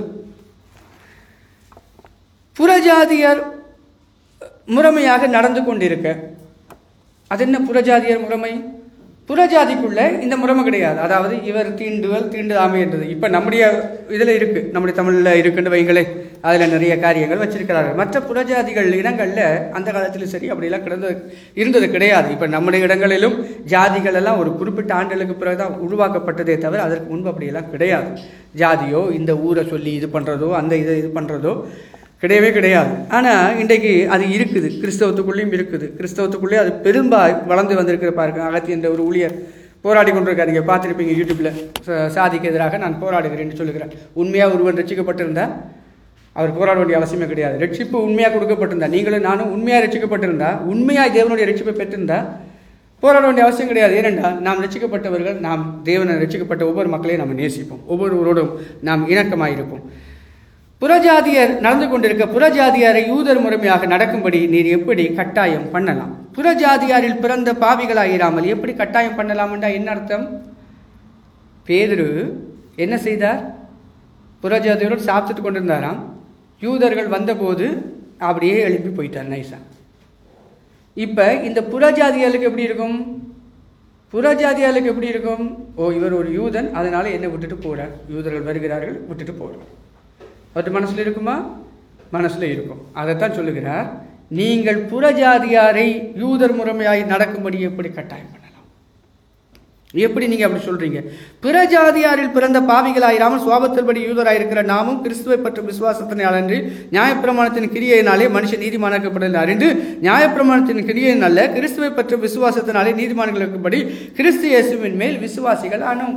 புறஜாதியர் முறைமையாக நடந்து கொண்டிருக்க அது என்ன புறஜாதியர் முறைமை புறஜாதிக்குள்ள இந்த முறைமை கிடையாது அதாவது இவர் தீண்டுவல் தீண்டுதாமை என்றது இப்போ நம்முடைய இதில் இருக்கு நம்முடைய தமிழில் இருக்குன்னு வைங்களே அதில் நிறைய காரியங்கள் வச்சிருக்கிறார்கள் மற்ற புறஜாதிகள் இடங்களில் அந்த காலத்திலும் சரி அப்படியெல்லாம் கிடந்தது இருந்தது கிடையாது இப்போ நம்முடைய இடங்களிலும் ஜாதிகள் எல்லாம் ஒரு குறிப்பிட்ட ஆண்டுகளுக்கு பிறகு தான் உருவாக்கப்பட்டதே தவிர அதற்கு முன்பு அப்படியெல்லாம் கிடையாது ஜாதியோ இந்த ஊரை சொல்லி இது பண்ணுறதோ அந்த இதை இது பண்ணுறதோ கிடையவே கிடையாது ஆனால் இன்றைக்கு அது இருக்குது கிறிஸ்தவத்துக்குள்ளேயும் இருக்குது கிறிஸ்தவத்துக்குள்ளே அது பெரும்பா வளர்ந்து வந்திருக்கிற பாருங்க அகத்தி என்ற ஒரு ஊழியர் போராடி கொண்டிருக்காரு நீங்கள் பார்த்துருப்பீங்க யூடியூப்பில் சாதிக்கு எதிராக நான் போராடுகிறேன் என்று சொல்லுகிறேன் உண்மையாக ஒருவன் ரசிக்கப்பட்டிருந்தா அவர் போராட வேண்டிய அவசியமே கிடையாது ரட்சிப்பு உண்மையாக கொடுக்கப்பட்டிருந்தா நீங்களும் நானும் உண்மையாக ரட்சிக்கப்பட்டிருந்தா உண்மையாக தேவனுடைய ரட்சிப்பை பெற்றிருந்தா போராட வேண்டிய அவசியம் கிடையாது ஏனென்றால் நாம் ரட்சிக்கப்பட்டவர்கள் நாம் தேவனை ரட்சிக்கப்பட்ட ஒவ்வொரு மக்களையும் நாம் நேசிப்போம் ஒவ்வொருவரோடும் நாம் இணக்கமாக இருப்போம் புறஜாதியர் நடந்து கொண்டிருக்க புறஜாதியாரை யூதர் முறைமையாக நடக்கும்படி நீர் எப்படி கட்டாயம் பண்ணலாம் புறஜாதியாரில் பிறந்த பாவிகளாயிராமல் எப்படி கட்டாயம் பண்ணலாம் என்றால் என்ன அர்த்தம் பேதுரு என்ன செய்தார் புறஜாதியரோடு சாப்பிட்டுட்டு கொண்டிருந்தாராம் யூதர்கள் வந்தபோது அப்படியே எழுப்பி போயிட்டார் நைஸா இப்போ இந்த புறஜாதியாளுக்கு எப்படி இருக்கும் புறஜாதியாளுக்கு எப்படி இருக்கும் ஓ இவர் ஒரு யூதன் அதனால என்னை விட்டுட்டு போறார் யூதர்கள் வருகிறார்கள் விட்டுட்டு போறார் அவர்கிட்ட மனசுல இருக்குமா மனசுல இருக்கும் அதைத்தான் சொல்லுகிறார் நீங்கள் புறஜாதியாரை யூதர் முறைமையாய் நடக்கும்படி எப்படி கட்டாயம் பண்ணலாம் எப்படி நீங்க அப்படி சொல்றீங்க பிற ஜாதியாரில் பிறந்த பாவிகளாயிராமல் சுவாபத்தின்படி யூதராயிருக்கிற நாமும் கிறிஸ்துவை பற்றும் விசுவாசத்தினால் அன்றி நியாயப்பிரமாணத்தின் கிரியையினாலே மனுஷன் நீதிமானாக்கப்படுதல் அறிந்து நியாயப்பிரமாணத்தின் கிரியையினால கிறிஸ்துவை பற்றும் விசுவாசத்தினாலே நீதிமான்களுக்கும்படி கிறிஸ்து இயேசுவின் மேல் விசுவாசிகள் ஆனோம்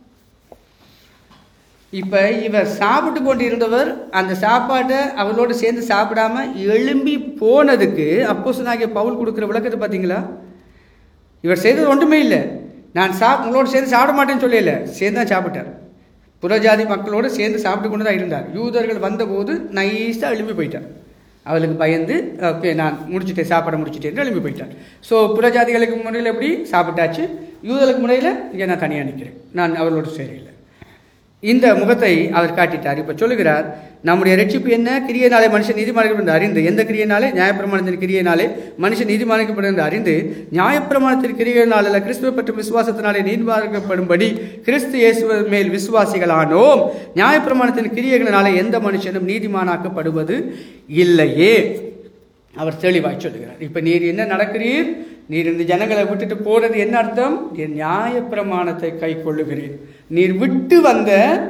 இப்ப இவர் சாப்பிட்டு கொண்டு இருந்தவர் அந்த சாப்பாட்டை அவளோடு சேர்ந்து சாப்பிடாம எழும்பி போனதுக்கு அப்போஸ்தலனாகிய பவுல் கொடுக்குற விளக்கத்தை பார்த்தீங்களா இவர் செய்தது ஒன்றுமே இல்லை நான் சாப் உங்களோடு சேர்ந்து சாப்பிட மாட்டேன்னு சொல்லல சேர்ந்து தான் சாப்பிட்டார் புறஜாதி மக்களோடு சேர்ந்து சாப்பிட்டு கொண்டு தான் இருந்தார் யூதர்கள் வந்தபோது நைஸாக எழும்பி போயிட்டார் அவளுக்கு பயந்து ஓகே நான் முடிச்சுட்டேன் சாப்பாடை முடிச்சுட்டேன் எழும்பி போயிட்டார் ஸோ புறஜாதிகளுக்கு முறையில் எப்படி சாப்பிட்டாச்சு யூதர்களுக்கு முறையில் இங்கே நான் தனியாக நிற்கிறேன் நான் அவர்களோடு சேரையில் இந்த முகத்தை அவர் காட்டிட்டார் இப்ப சொல்லுகிறார் நம்முடைய ரட்சிப்பு என்ன கிரியைனாலே மனுஷன் நீதிமானிக்கப்படும் அறிந்து எந்த கிரியைனாலே நியாயப்பிரமாணத்தின் கிரியைனாலே மனுஷன் நீதிமானிக்கப்படும் என்று அறிந்து நியாயப்பிரமாணத்தின் கிரியையினால் அல்ல கிறிஸ்துவ பற்றும் விசுவாசத்தினாலே நீதிமானிக்கப்படும்படி கிறிஸ்து இயேசுவ மேல் விசுவாசிகளானோம் நியாயப்பிரமாணத்தின் கிரியைகளினாலே எந்த மனுஷனும் நீதிமானாக்கப்படுவது இல்லையே அவர் தெளிவாய் சொல்லுகிறார் இப்ப நீர் என்ன நடக்கிறீர் நீர் இந்த ஜனங்களை விட்டுட்டு போறது என்ன அர்த்தம் என் நியாயப்பிரமாணத்தை கை கொள்ளுகிறீர் நீர் விட்டு வந்த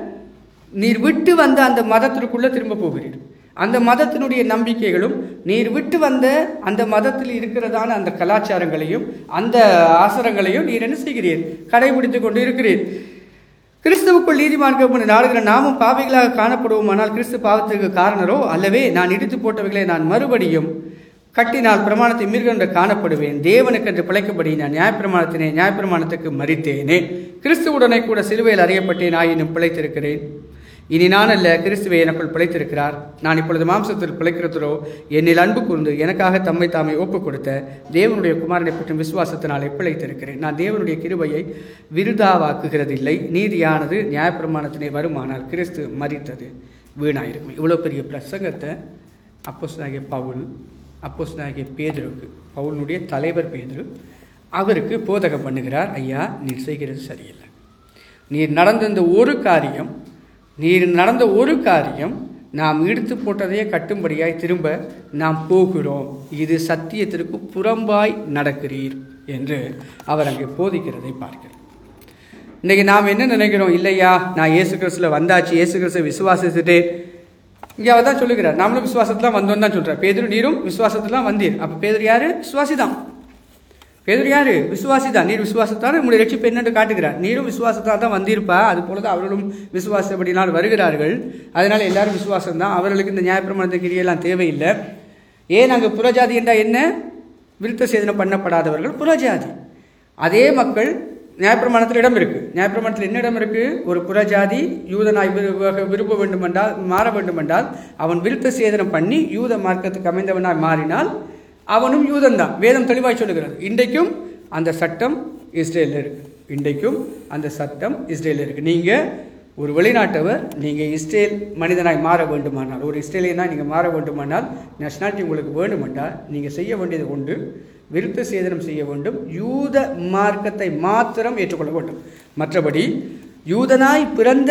நீர் விட்டு வந்த அந்த மதத்திற்குள்ள திரும்ப போகிறீர் அந்த மதத்தினுடைய நம்பிக்கைகளும் நீர் விட்டு வந்த அந்த மதத்தில் இருக்கிறதான அந்த கலாச்சாரங்களையும் அந்த ஆசரங்களையும் நீர் என்ன செய்கிறீர் கடைபிடித்துக் கொண்டு இருக்கிறீர் கிறிஸ்துவுக்குள் நீதிமான்கள் நாடுகிற நாமும் பாவிகளாக காணப்படுவோமானால் கிறிஸ்து பாவத்திற்கு காரணரோ அல்லவே நான் இடித்து போட்டவைகளை நான் மறுபடியும் கட்டினால் பிரமாணத்தை மீறுகின்ற காணப்படுவேன் தேவனுக்கென்று பிழைக்கும்படி நான் நியாயப்பிரமாணத்தினே நியாயப்பிரமாணத்துக்கு மறித்தேனே கிறிஸ்துவுடனே கூட சிலுவையில் அறியப்பட்டேன் ஆயினும் பிழைத்திருக்கிறேன் இனி நான் அல்ல கிறிஸ்துவை எனக்குள் பிழைத்திருக்கிறார் நான் இப்பொழுது மாம்சத்தில் பிழைக்கிறதோ என்னில் அன்பு கூர்ந்து எனக்காக தம்மை தாமை ஒப்புக் கொடுத்த தேவனுடைய குமாரனை பற்றும் விசுவாசத்தினாலே பிழைத்திருக்கிறேன் நான் தேவனுடைய கிருபையை விருதாவாக்குகிறதில்லை நீதியானது நியாயப்பிரமாணத்தினை வருமானால் கிறிஸ்து மறித்தது வீணாயிருக்கும் இவ்வளோ பெரிய பிரசங்கத்தை அப்போஸ்தலனாகிய பவுல் அப்போஸ்தலனாகிய பேதுருக்கு பவுலினுடைய தலைவர் பேதுரு அவருக்கு போதகம் பண்ணுகிறார் ஐயா நீர் செய்கிறது சரியில்லை நீர் நடந்த இந்த ஒரு காரியம் நீர் நடந்த ஒரு காரியம் நாம் இழுத்து போட்டதையே கட்டும்படியாய் திரும்ப நாம் போகிறோம் இது சத்தியத்திற்கு புறம்பாய் நடக்கிறீர் என்று அவர் அங்கே போதிக்கிறதை பார்க்கிறோம் இன்னைக்கு நாம் என்ன நினைக்கிறோம் இல்லையா நான் இயேசு கிறிஸ்துல வந்தாச்சு இயேசு கிறிஸ்துவ விசுவாசிச்சுட்டு இங்கே அவர் தான் சொல்லுகிறார் நாமளும் விசுவாசத்துல வந்தோம் தான் சொல்றார் பேதுரு நீரும் விசுவாசத்துல வந்தீர் அப்ப பேதுரு யாரு விசுவாசி தான் பேதுரு யாரு விசுவாசி தான் நீர் விசுவாசத்தால் உங்களுடைய ரட்சிப்பு என்னென்று காட்டுகிறார் நீரும் விசுவாசத்தால் தான் வந்திருப்பா அது போல தான் அவர்களும் விசுவாசப்படினால் வருகிறார்கள் அதனால எல்லாரும் விசுவாசம் தான் அவர்களுக்கு இந்த நியாயப்பிரமாணத்தை கிரியெல்லாம் தேவையில்லை ஏன் அங்கே புறஜாதி என்றால் என்ன விருத்த சேதனம் பண்ணப்படாதவர்கள் புறஜாதி அதே மக்கள் நியாயப்பிரமாணத்தில் இடம் இருக்கு நியாயப்பிரமாணத்தில் என்ன இடம் இருக்கு ஒரு புறஜாதி யூதனாய் விரு- விரும்ப வேண்டுமென்றால் மாற வேண்டுமென்றால் அவன் விருத்த சேதனம் பண்ணி யூத மார்க்கத்துக்கு அமைந்தவனாய் மாறினால் அவனும் யூதன் தான் வேதம் தெளிவாய் சொல்லுகிறது இன்றைக்கும் அந்த சட்டம் இஸ்ரேலில் இருக்கு இன்றைக்கும் அந்த சட்டம் இஸ்ரேலில் இருக்கு நீங்க ஒரு வெளிநாட்டவர் நீங்க இஸ்ரேல் மனிதனாய் மாற வேண்டுமானால் ஒரு இஸ்ரேலியனாய் நீங்க மாற வேண்டுமானால் நேஷனாலிட்டி உங்களுக்கு வேண்டுமென்றால் நீங்க செய்ய வேண்டியது உண்டு விருத்த சேதனம் செய்ய வேண்டும் யூத மார்க்கத்தை மாத்திரம் ஏற்றுக்கொள்ள வேண்டும் மற்றபடி யூதனாய் பிறந்த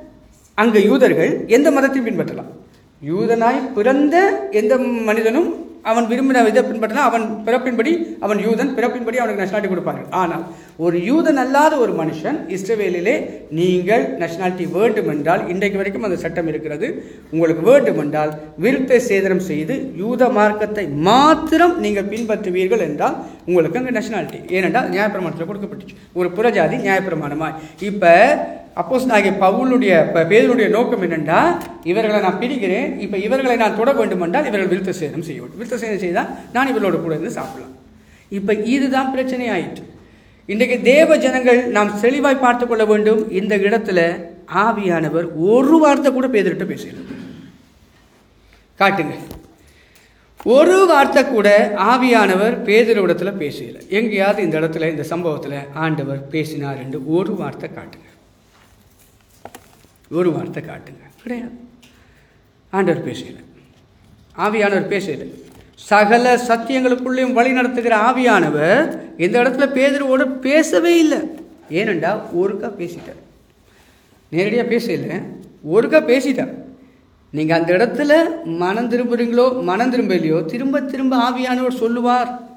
அங்க யூதர்கள் எந்த மதத்தையும் பின்பற்றலாம் யூதனாய் பிறந்த எந்த மனிதனும் அவன் விரும்பின இதை பின்பற்றலாம் அவன் பிறப்பின்படி அவன் யூதன் பிறப்பின்படி அவனுக்கு நேஷனாலிட்டி கொடுப்பார்கள் ஆனால் ஒரு யூதன் அல்லாத ஒரு மனுஷன் இஸ்ரவேலிலே நீங்கள் நேஷனாலிட்டி வேண்டும் என்றால் இன்றைக்கு வரைக்கும் அந்த சட்டம் இருக்கிறது உங்களுக்கு வேண்டும் என்றால் விருத்த சேதனம் செய்து யூத மார்க்கத்தை மாத்திரம் நீங்கள் பின்பற்றுவீர்கள் என்றால் உங்களுக்கு அங்கே நேஷனாலிட்டி ஏனென்றால் நியாயப்பிரமாணத்தில் கொடுக்கப்பட்டுச்சு ஒரு புறஜாதி நியாயப்பிரமாணமாய் இப்போ அப்போஸ் ஆகிய பவுலுடைய ப- பேதுருடைய நோக்கம் என்னென்னா இவர்களை நான் பிரிக்கிறேன் இப்போ இவர்களை நான் தொட வேண்டும் என்றால் இவர்கள் விருத்த சேதனம் செய்ய வேண்டும் விருத்த சேதனம் செய்தால் நான் இவர்களோட கூட இருந்து சாப்பிடலாம் இப்போ இதுதான் பிரச்சனை ஆயிற்று இன்றைக்கு தேவ ஜனங்கள் நாம் தெளிவாய் பார்த்து கொள்ள வேண்டும் இந்த இடத்துல ஆவியானவர் ஒரு வார்த்தை கூட பேதர்கிட்ட பேசல காட்டுங்க ஒரு வார்த்தை கூட ஆவியானவர் பேதரிடத்துல பேசல எங்கேயாவது இந்த இடத்துல இந்த சம்பவத்துல ஆண்டவர் பேசினார் என்று ஒரு வார்த்தை காட்டுங்க ஒரு வார்த்தை காட்டுங்க கிடையாது ஆண்டவர் பேசல ஆவியானவர் பேசல சகல சத்தியங்களுக்குள்ளேயும் வழி நடத்துகிற ஆவியானவர் இந்த இடத்துல பேதரோடு பேசவே இல்லை ஏனெண்டா ஒருக்கா பேசிட்டார் நேரடியாக பேசல ஒருக்கா பேசிட்டார் நீங்கள் அந்த இடத்துல மனம் திரும்புறீங்களோ மனம் திரும்பலையோ திரும்ப திரும்ப ஆவியானவர் சொல்லுவார்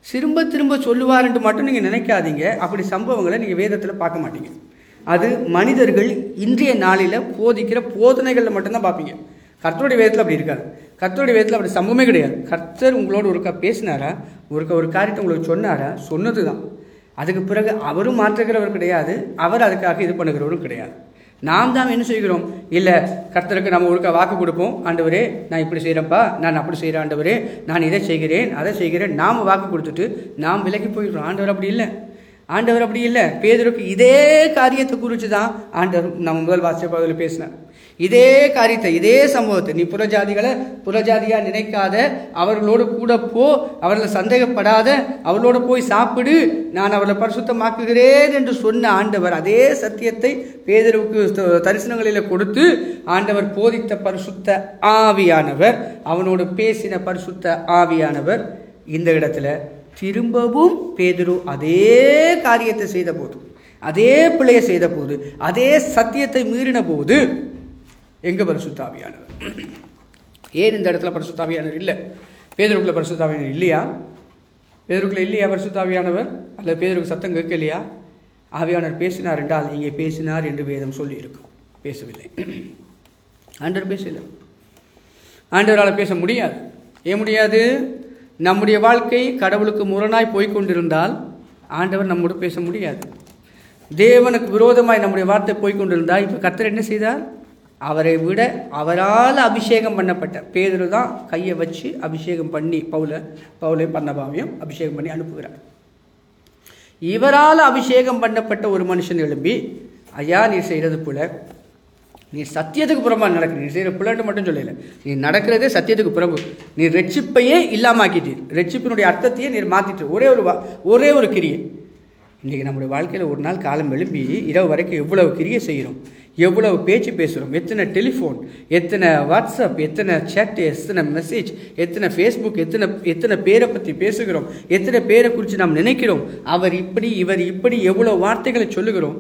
திரும்ப திரும்ப சொல்லுவாருன்ட்டு மட்டும் நீங்கள் நினைக்காதீங்க அப்படி சம்பவங்களை நீங்கள் வேதத்தில் பார்க்க மாட்டீங்க அது மனிதர்கள் இன்றைய நாளில் போதிக்கிற போதனைகளில் மட்டும்தான் பார்ப்பீங்க கர்த்தருடைய வேதத்தில் அப்படி இருக்காது கர்த்தருடைய வேதத்தில் அப்படி சம்பவமே கிடையாது கர்த்தர் உங்களோட ஒருக்கா பேசினாரா ஒருக்கா ஒரு காரியத்தை உங்களுக்கு சொன்னாரா சொன்னது தான் அதுக்கு பிறகு அவரும் மாற்றுகிறவர் கிடையாது அவர் அதுக்காக இது பண்ணுகிறவரும் கிடையாது நாம் தான் என்ன செய்கிறோம் இல்லை கர்த்தருக்கு நம்ம ஒருக்கா வாக்கு கொடுப்போம் ஆண்டவரே நான் இப்படி செய்கிறேன்ப்பா நான் அப்படி செய்கிறேன் ஆண்டவரே நான் இதை செய்கிறேன் அதை செய்கிறேன் நாம் வாக்கு கொடுத்துட்டு நாம் விலகி போயிடுறோம் ஆண்டவர் அப்படி இல்லை ஆண்டவர் அப்படி இல்லை பேதருக்கு இதே காரியத்தை குறித்து தான் ஆண்டவர் நம்ம முதல் வாசிய பகுதியில் பேசினார் இதே காரியத்தை இதே சம்பவத்தை நீ புறஜாதிகளை புறஜாதியா நினைக்காத அவர்களோடு கூட போ அவர்களை சந்தேகப்படாத அவர்களோடு போய் சாப்பிடு நான் அவர்களை பரிசுத்தமாக்குகிறேன் என்று சொன்ன ஆண்டவர் அதே சத்தியத்தை பேதருக்கு த- தரிசனங்களில் கொடுத்து ஆண்டவர் போதித்த பரிசுத்த ஆவியானவர் அவனோடு பேசின பரிசுத்த ஆவியானவர் இந்த இடத்துல திரும்பவும் பேதுரு அதே காரியத்தை செய்த போது அதே பிழையை செய்த போது அதே சத்தியத்தை மீறின போது எங்க பரிசுத்தாவியானவர் ஏன் இந்த இடத்துல பரிசுத்தாவியானவர் இல்லை பேதருக்குள்ள பரிசுத்தாவியானவர் இல்லையா பேதருக்குள்ள இல்லையா பரிசுத்தாவியானவர் அல்லது பேதருக்கு சத்தம் கேட்கலையா ஆவியானவர் பேசினார் என்றால் இங்கே பேசினார் என்று வேதம் சொல்லி இருக்கும் பேசவில்லை ஆண்டவர் பேசல ஆண்டவரால் பேச முடியாது ஏன் முடியாது நம்முடைய வாழ்க்கை கடவுளுக்கு முரணாய் போய்க் கொண்டிருந்தால் ஆண்டவர் நம்மோடு பேச முடியாது தேவனுக்கு விரோதமாய் நம்முடைய வார்த்தை போய்க் கொண்டிருந்தால் இப்போ கர்த்தர் என்ன செய்தார் அவரை விட அவரால் அபிஷேகம் பண்ணப்பட்ட பேதுரு தான் கையை வச்சு அபிஷேகம் பண்ணி பவுல பவுலை பன்னபாவையும் அபிஷேகம் பண்ணி அனுப்புகிறார் இவரால் அபிஷேகம் பண்ணப்பட்ட ஒரு மனுஷன் எழும்பி ஐயா நீ செய்கிறது போல நீ சத்தியத்துக்கு புறம்பா நடக்கிற நீ செய்கிற பிள்ளைன்ட்டு மட்டும் சொல்லல நீ நடக்கிறதே சத்தியத்துக்கு புறம்பு நீ ரெட்சிப்பையே இல்லாமாக்கிட்டீர் ரெட்சிப்பினுடைய அர்த்தத்தையே நீர் மாத்திட்டு ஒரே ஒரு வா- ஒரே ஒரு கிரியை இன்றைக்கி நம்முடைய வாழ்க்கையில் ஒரு நாள் காலம் எழும்பி இரவு வரைக்கும் எவ்வளவு கிரியை செய்கிறோம் எவ்வளவு பேச்சு பேசுகிறோம் எத்தனை டெலிஃபோன் எத்தனை வாட்ஸ்அப் எத்தனை சேட் எத்தனை மெசேஜ் எத்தனை ஃபேஸ்புக் எத்தனை எத்தனை பேரை பற்றி பேசுகிறோம் எத்தனை பேரை குறித்து நாம் நினைக்கிறோம் அவர் இப்படி இவர் இப்படி எவ்வளோ வார்த்தைகளை சொல்லுகிறோம்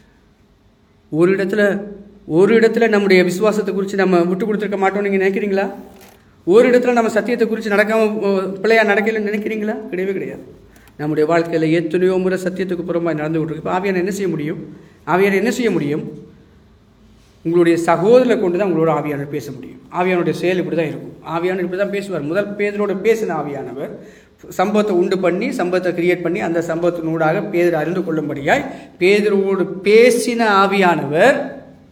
ஒரு இடத்துல ஒரு இடத்துல நம்முடைய விசுவாசத்தை குறித்து நம்ம விட்டு கொடுத்துருக்க மாட்டோம் நீங்கள் நினைக்கிறீங்களா ஒரு இடத்துல நம்ம சத்தியத்தை குறித்து நடக்காம பிள்ளையா நடக்கலன்னு நினைக்கிறீங்களா கிடையவே கிடையாது நம்முடைய வாழ்க்கையில் எத்தனையோ முறை சத்தியத்துக்கு புறம்பாக நடந்து விட்டுருக்கு இப்போ ஆவியான என்ன செய்ய முடியும் ஆவியார் என்ன செய்ய முடியும் உங்களுடைய சகோதரரை கொண்டு தான் உங்களோட ஆவியானவர் பேச முடியும் ஆவியானுடைய செயல் இப்படி தான் இருக்கும் ஆவியானவர் இப்படி தான் பேசுவார் முதல் பேதரோட பேசின ஆவியானவர் சம்பவத்தை உண்டு பண்ணி சம்பவத்தை கிரியேட் பண்ணி அந்த சம்பவத்தினூடாக பேதர் அறிந்து கொள்ளும்படியாய் பேதரோடு பேசின ஆவியானவர்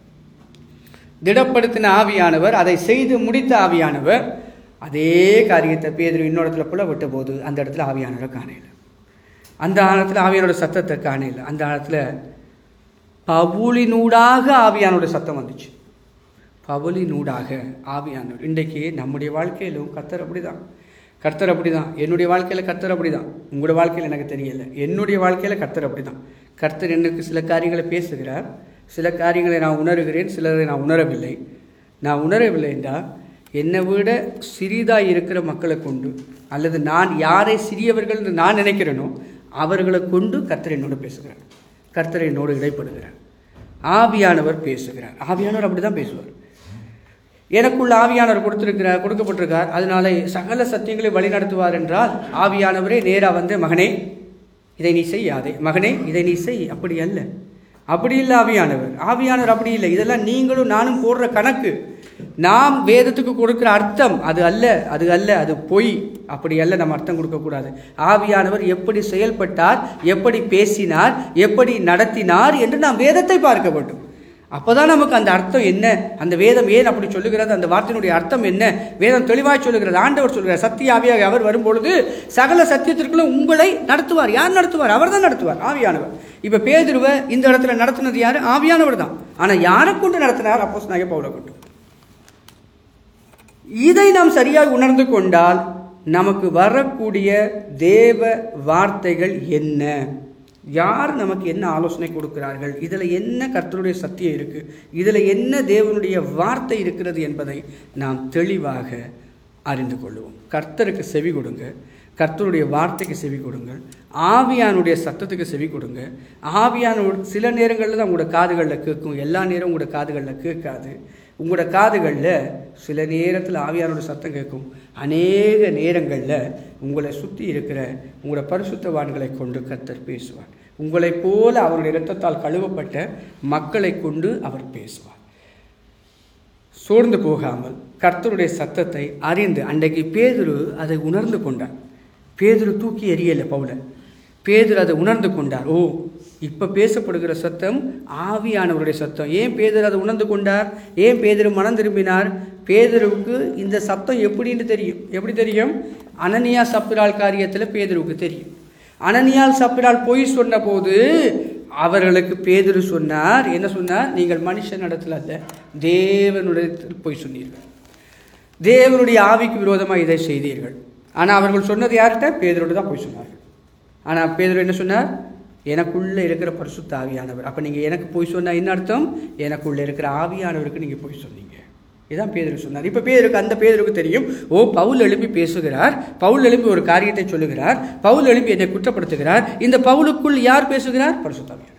திடப்படுத்தின ஆவியானவர் அதை செய்து முடித்த ஆவியானவர் அதே காரியத்தை பேதர் இன்னொரு இடத்துல புல விட்ட போது அந்த இடத்துல ஆவியானவரை காணையில அந்த ஆழத்தில் ஆவியானோட சத்தத்தை காணையில அந்த ஆழத்தில் பவுலினூடாக ஆவியானோட சத்தம் வந்துச்சு பவுலினூடாக ஆவியானவர் இன்றைக்கு நம்முடைய வாழ்க்கையிலும் கர்த்தர் அப்படிதான் கர்த்தர் அப்படிதான் என்னுடைய வாழ்க்கையில் கர்த்தர் அப்படிதான் உங்களோட வாழ்க்கையில் எனக்கு தெரியல என்னுடைய வாழ்க்கையில் கர்த்தர் அப்படிதான் கர்த்தர் எனக்கு சில காரியங்களை பேசுகிறார் சில காரியங்களை நான் உணர்கிறேன் சிலரை நான் உணரவில்லை நான் உணரவில்லை என்றால் என்னை விட சிறிதாக இருக்கிற மக்களை கொண்டு அல்லது நான் யாரை சிறியவர்கள் என்று நான் நினைக்கிறேனோ அவர்களை கொண்டு கர்த்தர் என்னோடு பேசுகிறார் கர்த்தர் என்னோடு இடைப்படுகிறார் ஆவியானவர் பேசுகிறார் ஆவியானவர் அப்படி தான் பேசுவார் எனக்குள்ள ஆவியானவர் கொடுத்திருக்கிறார் கொடுக்கப்பட்டிருக்கார் அதனால சகல சத்தியங்களை வழிநடத்துவார் என்றால் ஆவியானவரே நேராக வந்து மகனே இதை நீ செய்யாதே மகனே இதை நீ செய் அப்படி அல்ல அப்படி இல்லை ஆவியானவர் ஆவியானவர் அப்படி இல்லை இதெல்லாம் நீங்களும் நானும் போடுற கணக்கு நாம் வேதத்துக்கு கொடுக்கிற அர்த்தம் அது அல்ல அது அல்ல அது பொய் அப்படி அல்ல நம்ம அர்த்தம் கொடுக்கக்கூடாது ஆவியானவர் எப்படி செயல்பட்டார் எப்படி பேசினார் எப்படி நடத்தினார் என்று நாம் வேதத்தை பார்க்க வேண்டும் அப்போதான் நமக்கு அந்த அர்த்தம் என்ன அந்த வேதம் ஏன் அப்படி சொல்லுகிறது அந்த வார்த்தையினுடைய அர்த்தம் என்ன வேதம் தெளிவாய் சொல்லுகிறது ஆண்டவர் சொல்லுகிறார் சத்திய ஆவியாக அவர் வரும்பொழுது சகல சத்தியத்திற்குள்ள உங்களை நடத்துவார் யார் நடத்துவார் அவர் தான் நடத்துவார் ஆவியானவர் இப்போ பேதுருவை இந்த இடத்துல நடத்துனது யார் ஆவியானவர் தான் ஆனால் யாரை கொண்டு நடத்தினார் அப்போஸ் நாய பவுலை கொண்டு இதை நாம் சரியாக உணர்ந்து கொண்டால் நமக்கு வரக்கூடிய தேவ வார்த்தைகள் என்ன யார் நமக்கு என்ன ஆலோசனை கொடுக்கிறார்கள் இதில் என்ன கர்த்தருடைய சத்தியம் இருக்கு இதில் என்ன தேவனுடைய வார்த்தை இருக்கிறது என்பதை நாம் தெளிவாக அறிந்து கொள்வோம் கர்த்தருக்கு செவி கொடுங்க கர்த்தருடைய வார்த்தைக்கு செவி கொடுங்கள் ஆவியானுடைய சத்தத்துக்கு செவி கொடுங்க ஆவியான சில நேரங்களில் தான் உங்களோட காதுகளில் கேட்கும் எல்லா நேரம் உங்களோட காதுகளில் கேட்காது உங்களோட காதுகளில் சில நேரத்தில் ஆவியானோட சத்தம் கேட்கும் அநேக நேரங்களில் உங்களை சுற்றி இருக்கிற உங்களோட பரிசுத்தவான்களை கொண்டு கர்த்தர் பேசுவார் உங்களைப் போல அவருடைய இரத்தத்தால் கழுவப்பட்ட மக்களை கொண்டு அவர் பேசுவார் சோர்ந்து போகாமல் கர்த்தருடைய சத்தத்தை அறிந்து அன்றைக்கு பேதுரு அதை உணர்ந்து கொண்டார் பேதுரு தூக்கி எறியலை பவுல பேதுரு அதை உணர்ந்து கொண்டார் ஓ இப்போ பேசப்படுகிற சத்தம் ஆவியானவருடைய சத்தம் ஏன் பேதுரு அதை உணர்ந்து கொண்டார் ஏன் பேதுரு மனம் திரும்பினார் பேதுருவுக்கு இந்த சத்தம் எப்படின்னு தெரியும் எப்படி தெரியும் அனனியா சப்பிரால் காரியத்தில் பேதுருவுக்கு தெரியும் அனனியால் சப்பிரால் பொய் சொன்னபோது அவர்களுக்கு பேதுரு சொன்னார் என்ன சொன்னார் நீங்கள் மனுஷன் இடத்துல அல்ல தேவனுடைய பொய் சொன்னீர்கள் தேவனுடைய ஆவிக்கு விரோதமாக இதை செய்தீர்கள் ஆனால் அவர்கள் சொன்னது யார்கிட்ட பேதரோடு தான் போய் சொன்னார்கள் ஆனால் பேதர் என்ன சொன்னார் எனக்குள்ளே இருக்கிற பரிசுத்த ஆவியானவர் அப்போ நீங்கள் எனக்கு போய் சொன்னால் என்ன அர்த்தம் எனக்குள்ளே இருக்கிற ஆவியானவருக்கு நீங்கள் போய் சொன்னீங்க இதான் பேதருக்கு சொன்னார் இப்போ பேதருக்கு அந்த பேதருக்கு தெரியும் ஓ பவுல் எழுப்பி பேசுகிறார் பவுல் எழுப்பி ஒரு காரியத்தை சொல்லுகிறார் பவுல் எழுப்பி என்னை குற்றப்படுத்துகிறார் இந்த பவுலுக்குள் யார் பேசுகிறார் பரிசுத்தாவியானவர்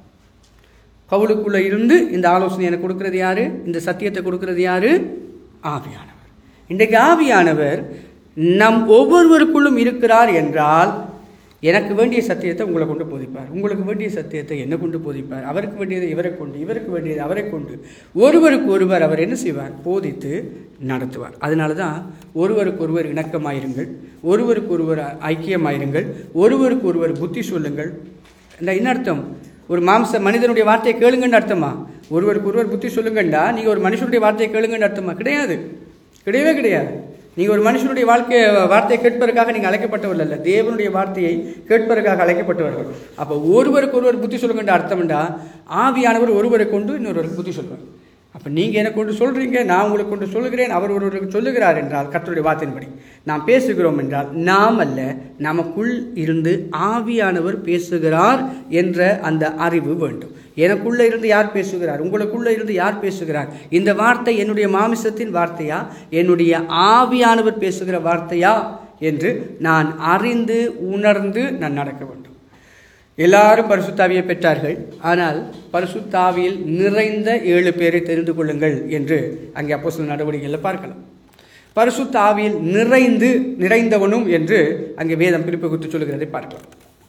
பவுலுக்குள்ள இருந்து இந்த ஆலோசனை எனக்கு கொடுக்கிறது யாரு இந்த சத்தியத்தை கொடுக்கிறது யாரு ஆவியானவர் இன்றைக்கு ஆவியானவர் நம் ஒவ்வொருவருக்குள்ளும் இருக்கிறார் என்றால் எனக்கு வேண்டிய சத்தியத்தை உங்களை கொண்டு போதிப்பார் உங்களுக்கு வேண்டிய சத்தியத்தை என்ன கொண்டு போதிப்பார் அவருக்கு வேண்டியதை இவரை கொண்டு இவருக்கு வேண்டியதை அவரை கொண்டு ஒருவருக்கு ஒருவர் அவர் என்ன செய்வார் போதித்து நடத்துவார் அதனால தான் ஒருவருக்கு ஒருவர் இணக்கமாயிருங்கள் ஒருவருக்கு ஒருவர் ஐக்கியமாயிருங்கள் ஒருவருக்கு ஒருவர் புத்தி சொல்லுங்கள் இந்த என்ன அர்த்தம் ஒரு மாம்ச மனிதனுடைய வார்த்தையை கேளுங்கன்னு அர்த்தமா ஒருவருக்கு ஒருவர் புத்தி சொல்லுங்கண்டா நீங்கள் ஒரு மனுஷனுடைய வார்த்தையை கேளுங்கன்னு அர்த்தமா கிடையாது கிடையவே கிடையாது நீங்கள் ஒரு மனுஷனுடைய வாழ்க்கை வார்த்தையை கேட்பதற்காக நீங்கள் அழைக்கப்பட்டவர்கள் அல்ல தேவனுடைய வார்த்தையை கேட்பதற்காக அழைக்கப்பட்டவர்கள் அப்போ ஒருவருக்கு ஒருவர் புத்தி சொல்லுங்கன்ற அர்த்தம்டா ஆவியானவர் ஒருவரை கொண்டு இன்னொருவருக்கு புத்தி சொல்வார் அப்போ நீங்கள் எனக்கு கொண்டு சொல்கிறீங்க நான் உங்களுக்கு கொண்டு சொல்லுகிறேன் அவர் ஒருவருக்கு சொல்லுகிறார் என்றால் கர்த்தருடைய வார்த்தையின்படி நாம் பேசுகிறோம் என்றால் நாம் அல்ல நமக்குள் இருந்து ஆவியானவர் பேசுகிறார் என்ற அந்த அறிவு வேண்டும் எனக்குள்ளே இருந்து யார் பேசுகிறார் உங்களுக்குள்ளே இருந்து யார் பேசுகிறார் இந்த வார்த்தை என்னுடைய மாமிசத்தின் வார்த்தையா என்னுடைய ஆவியானவர் பேசுகிற வார்த்தையா என்று நான் அறிந்து உணர்ந்து நான் நடக்க வேண்டும் எல்லாரும் பரிசுத்தாவியை பெற்றார்கள் ஆனால் பரிசுத்தாவியில் நிறைந்த ஏழு பேரை தெரிந்து கொள்ளுங்கள் என்று அங்கே அப்போ சில நடவடிக்கைகளில் பார்க்கலாம் பரிசுத்த ஆவியில் நிறைந்து நிறைந்தவனும் என்று அங்கே வேதம் பிரிப்பு குறித்து சொல்லுகிறதை பார்க்கலாம்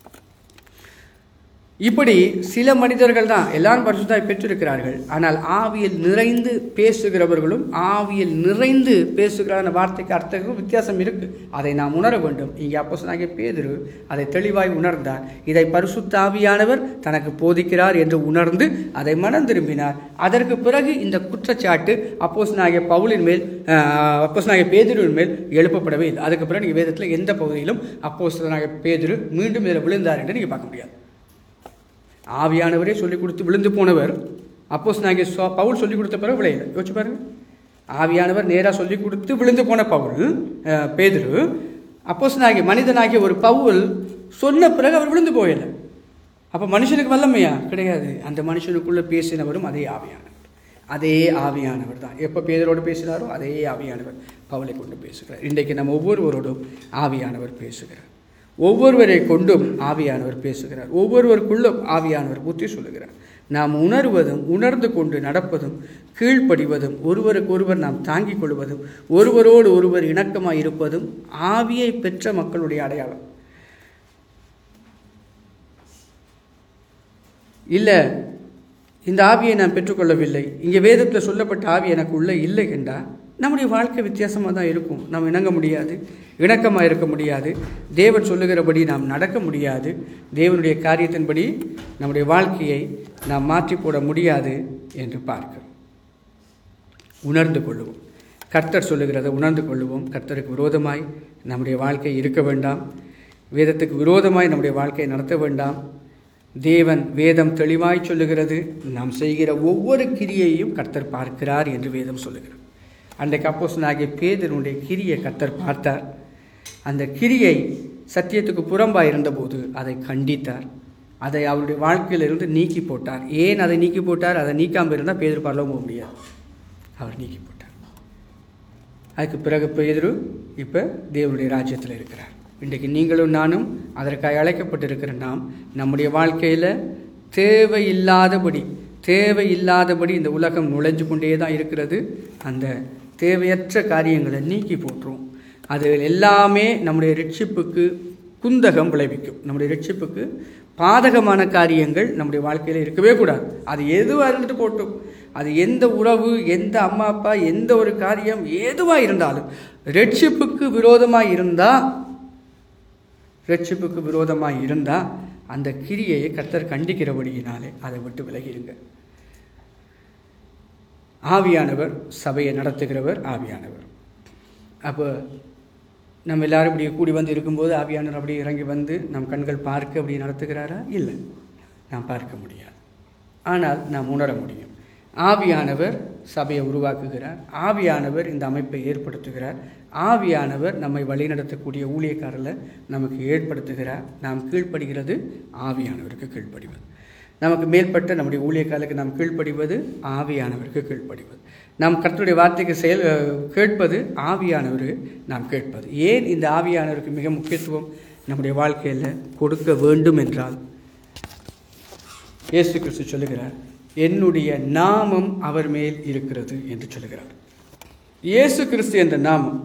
இப்படி சில மனிதர்கள் தான் எல்லாரும் பரிசுத்தாய் பெற்றிருக்கிறார்கள் ஆனால் ஆவியில் நிறைந்து பேசுகிறவர்களும் ஆவியில் நிறைந்து பேசுகிற அந்த வார்த்தைக்கு அர்த்தங்களும் வித்தியாசம் இருக்கு அதை நாம் உணர வேண்டும் இங்கே அப்போ சொன்னாங்க பேதுரு அதை தெளிவாய் உணர்ந்தார் இதை பரிசுத்த ஆவியானவர் தனக்கு போதிக்கிறார் என்று உணர்ந்து அதை மனம் திரும்பினார் அதற்கு பிறகு இந்த குற்றச்சாட்டு அப்போஸ் நாகிய பவுலின் மேல் அப்போஸ் நாகிய பேதுருவின் மேல் எழுப்பப்படவே இல்லை அதுக்கு பிறகு நீங்கள் வேதத்தில் எந்த பகுதியிலும் அப்போஸ் நாகிய பேதுரு மீண்டும் இதில் விழுந்தார் என்று நீங்கள் பார்க்க முடியாது ஆவியானவரே சொல்லிக் கொடுத்து விழுந்து போனவர் அப்போஸ் நாங்கள் பவுல் சொல்லிக் கொடுத்த பிறகு விளையல யோசிச்சு பாருங்க ஆவியானவர் நேராக சொல்லிக் கொடுத்து விழுந்து போன பவுல் அஹ், பேதுரு அப்போஸ் நாகிய மனிதனாகிய ஒரு பவுல் சொன்ன பிறகு அவர் விழுந்து போயல அப்போ மனுஷனுக்கு வல்லமையா கிடையாது அந்த மனுஷனுக்குள்ளே பேசினவரும் அதே ஆவியானவர் அதே ஆவியானவர் தான் எப்போ பேதரோடு பேசினாரோ அதே ஆவியானவர் பவுலை கொண்டு பேசுகிறார் இன்றைக்கு நம்ம ஒவ்வொருவரோடும் ஆவியானவர் பேசுகிறார் ஒவ்வொருவரை கொண்டும் ஆவியானவர் பேசுகிறார் ஒவ்வொருவருக்குள்ளும் ஆவியானவர் புத்தி சொல்லுகிறார் நாம் உணர்வதும் உணர்ந்து கொண்டு நடப்பதும் கீழ்ப்படிவதும் ஒருவருக்கு ஒருவர் நாம் தாங்கிக் கொள்வதும் ஒருவரோடு ஒருவர் இணக்கமாக இருப்பதும் ஆவியை பெற்ற மக்களுடைய அடையாளம் இல்லை இந்த ஆவியை நான் பெற்றுக்கொள்ளவில்லை இங்கே வேதத்தில் சொல்லப்பட்ட ஆவி எனக்கு உள்ளே இல்லை என்றால் நம்முடைய வாழ்க்கை வித்தியாசமாக தான் இருக்கும் நாம் இணங்க முடியாது இணக்கமாக இருக்க முடியாது தேவன் சொல்லுகிறபடி நாம் நடக்க முடியாது தேவனுடைய காரியத்தின்படி நம்முடைய வாழ்க்கையை நாம் மாற்றி போட முடியாது என்று பார்க்கிறோம் உணர்ந்து கொள்ளுவோம் கர்த்தர் சொல்லுகிறதை உணர்ந்து கொள்ளுவோம் கர்த்தருக்கு விரோதமாய் நம்முடைய வாழ்க்கை இருக்க வேண்டாம் வேதத்துக்கு விரோதமாய் நம்முடைய வாழ்க்கையை நடத்த வேண்டாம் தேவன் வேதம் தெளிவாய் சொல்லுகிறது நாம் செய்கிற ஒவ்வொரு கிரியையும் கர்த்தர் பார்க்கிறார் என்று வேதம் சொல்லுகிறது அன்றைக்கு அப்போஸ் ஆகிய பேதனுடைய கிரியை கர்த்தர் பார்த்தார் அந்த கிரியை சத்தியத்துக்கு புறம்பாக இருந்தபோது அதை கண்டித்தார் அதை அவருடைய வாழ்க்கையிலிருந்து நீக்கி போட்டார் ஏன் அதை நீக்கி போட்டார் அதை நீக்காமல் இருந்தால் பேதர் பரலவும் போக முடியாது அவர் நீக்கி போட்டார் அதுக்கு பிறகு பேதுரு இப்போ தேவனுடைய ராஜ்யத்தில் இருக்கிறார் இன்றைக்கு நீங்களும் நானும் அதற்காக அழைக்கப்பட்டிருக்கிற நாம் நம்முடைய வாழ்க்கையில் தேவையில்லாதபடி தேவையில்லாதபடி இந்த உலகம் நுழைஞ்சு கொண்டே தான் இருக்கிறது அந்த தேவையற்ற காரியங்களை நீக்கி போட்டுரும் அது எல்லாமே நம்முடைய ரட்சிப்புக்கு குந்தகம் விளைவிக்கும் நம்முடைய ரட்சிப்புக்கு பாதகமான காரியங்கள் நம்முடைய வாழ்க்கையில் இருக்கவே கூடாது அது எதுவாக இருந்துட்டு போட்டும் அது எந்த உறவு எந்த அம்மா அப்பா எந்த ஒரு காரியம் எதுவாக இருந்தாலும் ரட்சிப்புக்கு விரோதமாக இருந்தால் ரட்சிப்புக்கு விரோதமாக இருந்தால் அந்த கிரியையை கர்த்தர் கண்டிக்கிறபடியினாலே அதை விட்டு விலகிடுங்க ஆவியானவர் சபையை நடத்துகிறவர் ஆவியானவர் அப்போ நம்ம எல்லாரும் இப்படி கூடி வந்து இருக்கும்போது ஆவியானவர் அப்படி இறங்கி வந்து நம் கண்கள் பார்க்க அப்படி நடத்துகிறாரா இல்லை நாம் பார்க்க முடியாது ஆனால் நாம் உணர முடியும் ஆவியானவர் சபையை உருவாக்குகிறார் ஆவியானவர் இந்த அமைப்பை ஏற்படுத்துகிறார் ஆவியானவர் நம்மை வழிநடத்தக்கூடிய ஊழியக்காரரை நமக்கு ஏற்படுத்துகிறார் நாம் கீழ்ப்படுகிறது ஆவியானவருக்கு கீழ்ப்படிவது நமக்கு மேற்பட்ட நம்முடைய ஊழியக்காரருக்கு நாம் கீழ்ப்படிவது ஆவியானவருக்கு கீழ்ப்படிவது நாம் கர்த்தருடைய வார்த்தைக்கு செயல் கேட்பது ஆவியானவர் நாம் கேட்பது ஏன் இந்த ஆவியானவருக்கு மிக முக்கியத்துவம் நம்முடைய வாழ்க்கையில் கொடுக்க வேண்டும் என்றால் இயேசு கிறிஸ்து சொல்லுகிறார் என்னுடைய நாமம் அவர் மேல் இருக்கிறது என்று சொல்லுகிறார் இயேசு கிறிஸ்து என்ற நாமம்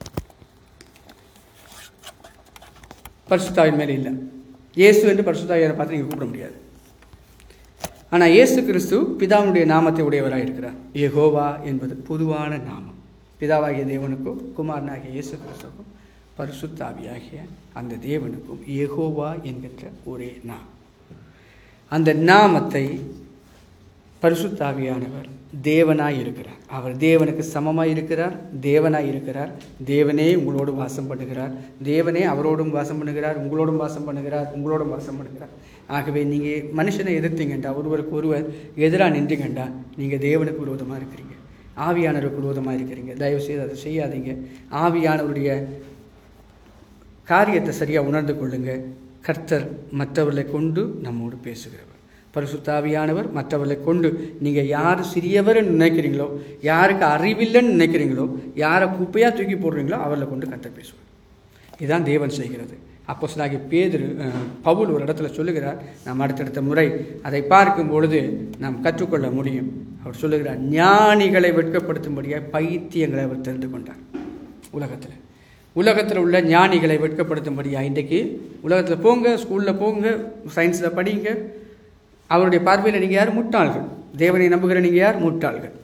பரிசுத்தாவின் மேலே இல்லை இயேசு என்று பரிசுத்தாவியை பார்த்து நீங்கள் கூப்பிட முடியாது ஆனால் இயேசு கிறிஸ்து பிதாவுடைய நாமத்தை உடையவராக இருக்கிறார் ஏகோவா என்பது பொதுவான நாமம் பிதாவாகிய தேவனுக்கும் குமாரனாகிய இயேசு கிறிஸ்துக்கும் பரிசுத்தாவியாகிய அந்த தேவனுக்கும் ஏகோவா என்கின்ற ஒரே நாம் அந்த நாமத்தை பரிசுத்தாவியானவர் தேவனாய் இருக்கிறார் அவர் தேவனுக்கு சமமாய் இருக்கிறார் தேவனாய் இருக்கிறார் தேவனே உங்களோடு வாசம் பண்ணுகிறார் தேவனே அவரோடும் வாசம் பண்ணுகிறார் உங்களோடும் வாசம் பண்ணுகிறார் உங்களோடும் வாசம் பண்ணுகிறார் ஆகவே நீங்கள் மனுஷனை எதிர்த்தீங்கண்டா ஒருவருக்கு ஒருவர் எதிராக நின்றீங்கண்டா நீங்கள் தேவனுக்கு விரோதமாக இருக்கிறீங்க ஆவியானவருக்கு விரோதமாக இருக்கிறீங்க தயவு செய்து அதை செய்யாதீங்க ஆவியானவருடைய காரியத்தை சரியாக உணர்ந்து கொள்ளுங்க கர்த்தர் மற்றவர்களை கொண்டு நம்மோடு பேசுகிறவர் பரிசுத்தாவியானவர் மற்றவர்களை கொண்டு நீங்கள் யார் சிறியவர்னு நினைக்கிறீங்களோ யாருக்கு அறிவில்லைன்னு நினைக்கிறீங்களோ யாரை குப்பையாக தூக்கி போடுறீங்களோ அவர்களை கொண்டு கர்த்தர் பேசுவார் இதுதான் தேவன் செய்கிறது அப்போ சொல்லாகி பேதுரு அஹ், பவுல் ஒரு இடத்துல சொல்லுகிறார் நாம் அடுத்தடுத்த முறை அதை பார்க்கும் பொழுது நாம் கற்றுக்கொள்ள முடியும் அவர் சொல்லுகிறார் ஞானிகளை வெட்கப்படுத்தும்படியாக பைத்தியங்களை அவர் தெரிந்து கொண்டார் உலகத்தில் உலகத்தில் உள்ள ஞானிகளை வெட்கப்படுத்தும்படியாக இன்றைக்கு உலகத்தில் போங்க ஸ்கூலில் போங்க சயின்ஸில் படிங்க அவருடைய பார்வையில் நீங்கள் யார் முட்டாள்கள் தேவனை நம்புகிற நீங்கள் யார் முட்டாள்கள்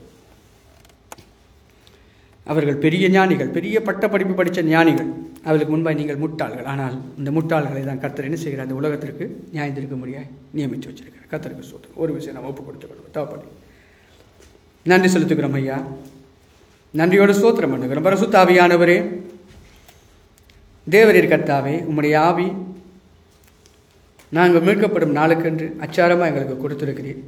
அவர்கள் பெரிய ஞானிகள் பெரிய பட்ட படிப்பு படித்த ஞானிகள் அவர்களுக்கு முன்பாக நீங்கள் முட்டாள்கள் ஆனால் இந்த முட்டாள்களை தான் கர்த்தர் என்ன செய்கிறார் அந்த உலகத்திற்கு நியாயந்திருக்க முடியாது நியமித்து வச்சிருக்கிறார் கர்த்தருக்கு சோதனை ஒரு விஷயம் நாம் ஒப்பு கொடுத்து கொள்வோம் தவப்படி நன்றி செலுத்துகிறோம் ஐயா நன்றியோடு ஸ்தோத்திரம் பண்ணுகிறோம் பரசுத்தாவியானவரே தேவரீர் கர்த்தாவே உம்முடைய ஆவி நாங்கள் மீட்கப்படும் நாளுக்கென்று அச்சாரமாக எங்களுக்கு கொடுத்திருக்கிறீர்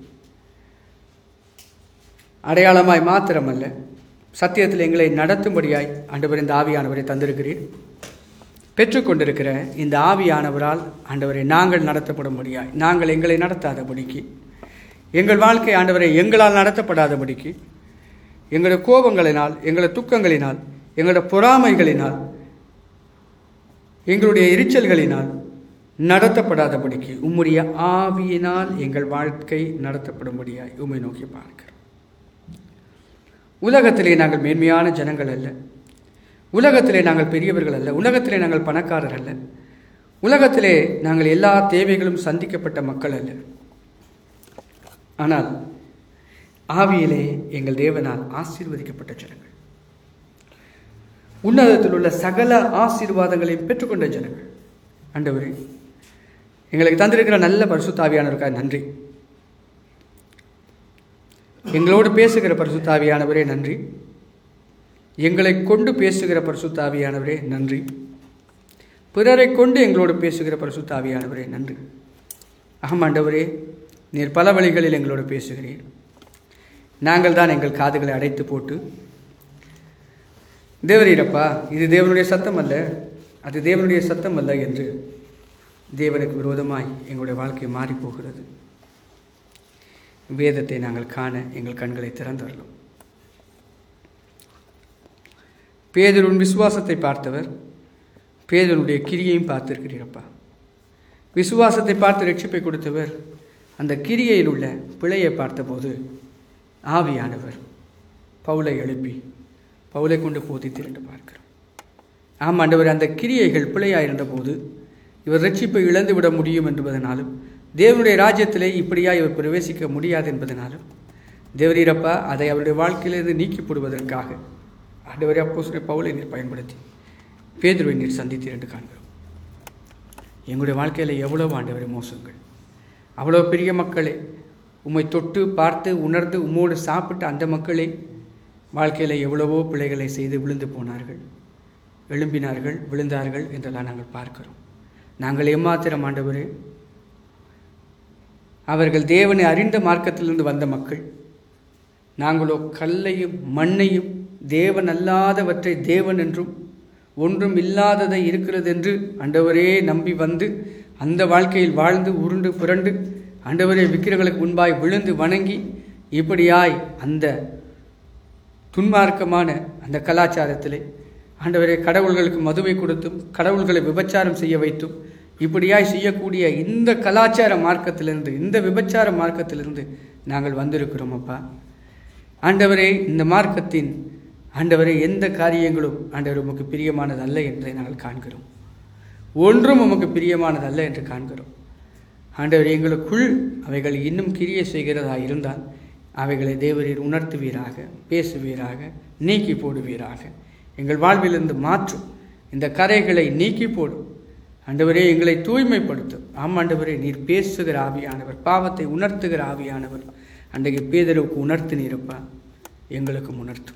அடையாளமாய் மாத்திரமல்ல சத்தியத்தில் எங்களை நடத்தும்படியாய் ஆண்டவர் இந்த ஆவியானவரை தந்திருக்கிறீர் பெற்றுக்கொண்டிருக்கிற இந்த ஆவியானவரால் ஆண்டவரை நாங்கள் நடத்தப்படும்படியாய் நாங்கள் எங்களை நடத்தாதபடிக்கு எங்கள் வாழ்க்கை ஆண்டவரை எங்களால் நடத்தப்படாதபடிக்கு எங்களுடைய கோபங்களினால் எங்களுடைய துக்கங்களினால் எங்களுடைய பொறாமைகளினால் எங்களுடைய எரிச்சல்களினால் நடத்தப்படாதபடிக்கு உம்முடைய ஆவியினால் எங்கள் வாழ்க்கை நடத்தப்படும்படியாய் உம்மை நோக்கி பார்க்கிறோம் உலகத்திலே நாங்கள் மேன்மையான ஜனங்கள் அல்ல உலகத்திலே நாங்கள் பெரியவர்கள் அல்ல உலகத்திலே நாங்கள் பணக்காரர் அல்ல உலகத்திலே நாங்கள் எல்லா தேவைகளும் சந்திக்கப்பட்ட மக்கள் அல்ல ஆனால் ஆவியிலே எங்கள் தேவனால் ஆசீர்வதிக்கப்பட்ட ஜனங்கள் உன்னதத்தில் உள்ள சகல ஆசீர்வாதங்களையும் பெற்றுக்கொண்ட ஜனங்கள் ஆண்டவரே எங்களுக்கு தந்திருக்கிற நல்ல பரிசுத்தாவியானவருக்காக நன்றி எங்களோடு பேசுகிற பரிசுத்தாவியானவரே நன்றி எங்களை கொண்டு பேசுகிற பரிசுத்தாவியானவரே நன்றி பிறரை கொண்டு எங்களோடு பேசுகிற பரிசுத்தாவியானவரே நன்றி ஆமாண்டவரே நீர் பல வழிகளில் எங்களோடு பேசுகிறீர் நாங்கள் தான் எங்கள் காதுகளை அடைத்து போட்டு தேவரீரப்பா இது தேவனுடைய சத்தம் அல்ல அது தேவனுடைய சத்தம் அல்ல என்று தேவனுக்கு விரோதமாய் எங்களுடைய வாழ்க்கை மாறி போகிறது வேதத்தை நாங்கள் காண எங்கள் கண்களை திறந்தரலும் பேதருன் விசுவாசத்தை பார்த்தவர் பேதனுடைய கிரியையும் பார்த்திருக்கிறீரப்பா விசுவாசத்தை பார்த்து ரட்சிப்பை கொடுத்தவர் அந்த கிரியையில் உள்ள பிழையை பார்த்தபோது ஆவியானவர் பவுலை எழுப்பி பவுலை கொண்டு போதித்தீர் என்று பார்க்கிறோம் ஆம் ஆண்டவர் அந்த கிரியைகள் பிழையாயிருந்த போது இவர் ரட்சிப்பை இழந்து விட முடியும் என்பதனாலும் தேவனுடைய ராஜ்யத்திலே இப்படியா இவர் பிரவேசிக்க முடியாது என்பதனாலும் தேவரீரப்பா அதை அவருடைய வாழ்க்கையிலிருந்து நீக்கி போடுவதற்காக ஆண்டவரே அப்போ பவுலை நீர் பயன்படுத்தி பேதுருவை நீர் சந்தித்தீர் என்று காண்கிறோம் எங்களுடைய வாழ்க்கையில் எவ்வளவு ஆண்டவரை மோசங்கள் அவ்வளோ பெரிய மக்களே உம்மை தொட்டு பார்த்து உணர்ந்து உம்மோடு சாப்பிட்ட அந்த மக்களே வாழ்க்கையில் எவ்வளவோ பிழைகளை செய்து விழுந்து போனார்கள் எழும்பினார்கள் விழுந்தார்கள் என்றெல்லாம் நாங்கள் பார்க்கிறோம் நாங்கள் எம்மாத்திரம் ஆண்டவரே அவர்கள் தேவனை அறிந்த மார்க்கத்திலிருந்து வந்த மக்கள் நாங்களோ கல்லையும் மண்ணையும் தேவன் அல்லாதவற்றை தேவன் என்றும் ஒன்றும் இல்லாததை இருக்கிறது என்று ஆண்டவரே நம்பி வந்து அந்த வாழ்க்கையில் வாழ்ந்து உருண்டு புரண்டு ஆண்டவரே விக்கிரங்களுக்கு முன்பாய் விழுந்து வணங்கி இப்படியாய் அந்த துன்மார்க்கமான அந்த கலாச்சாரத்திலே ஆண்டவரே கடவுள்களுக்கு மதுவை கொடுத்தும் கடவுள்களை விபச்சாரம் செய்ய வைத்தும் இப்படியாய் செய்யக்கூடிய இந்த கலாச்சார மார்க்கத்திலிருந்து இந்த விபச்சார மார்க்கத்திலிருந்து நாங்கள் வந்திருக்கிறோம் அப்பா ஆண்டவரே இந்த மார்க்கத்தின் ஆண்டவரே எந்த காரியங்களும் ஆண்டவர் உமக்கு பிரியமானது அல்ல என்பதை நாங்கள் காண்கிறோம் ஒன்றும் உமக்கு பிரியமானது அல்ல என்று காண்கிறோம் ஆண்டவர் எங்களுக்குள் அவைகள் இன்னும் கிரிய செய்கிறதா இருந்தால் அவைகளை தேவரீர் உணர்த்துவீராக பேசுவீராக நீக்கி போடுவீராக எங்கள் வாழ்விலிருந்து மாற்றும் இந்த கரைகளை நீக்கி போடும் ஆண்டவரே எங்களை தூய்மைப்படுத்தும் ஆம் ஆண்டவரே நீர் பேசுகிற ஆவியானவர் பாவத்தை உணர்த்துகிற ஆவியானவர் அன்றைக்கு பேதருக்கு உணர்த்தினீரப்பா எங்களுக்கும் உணர்த்தும்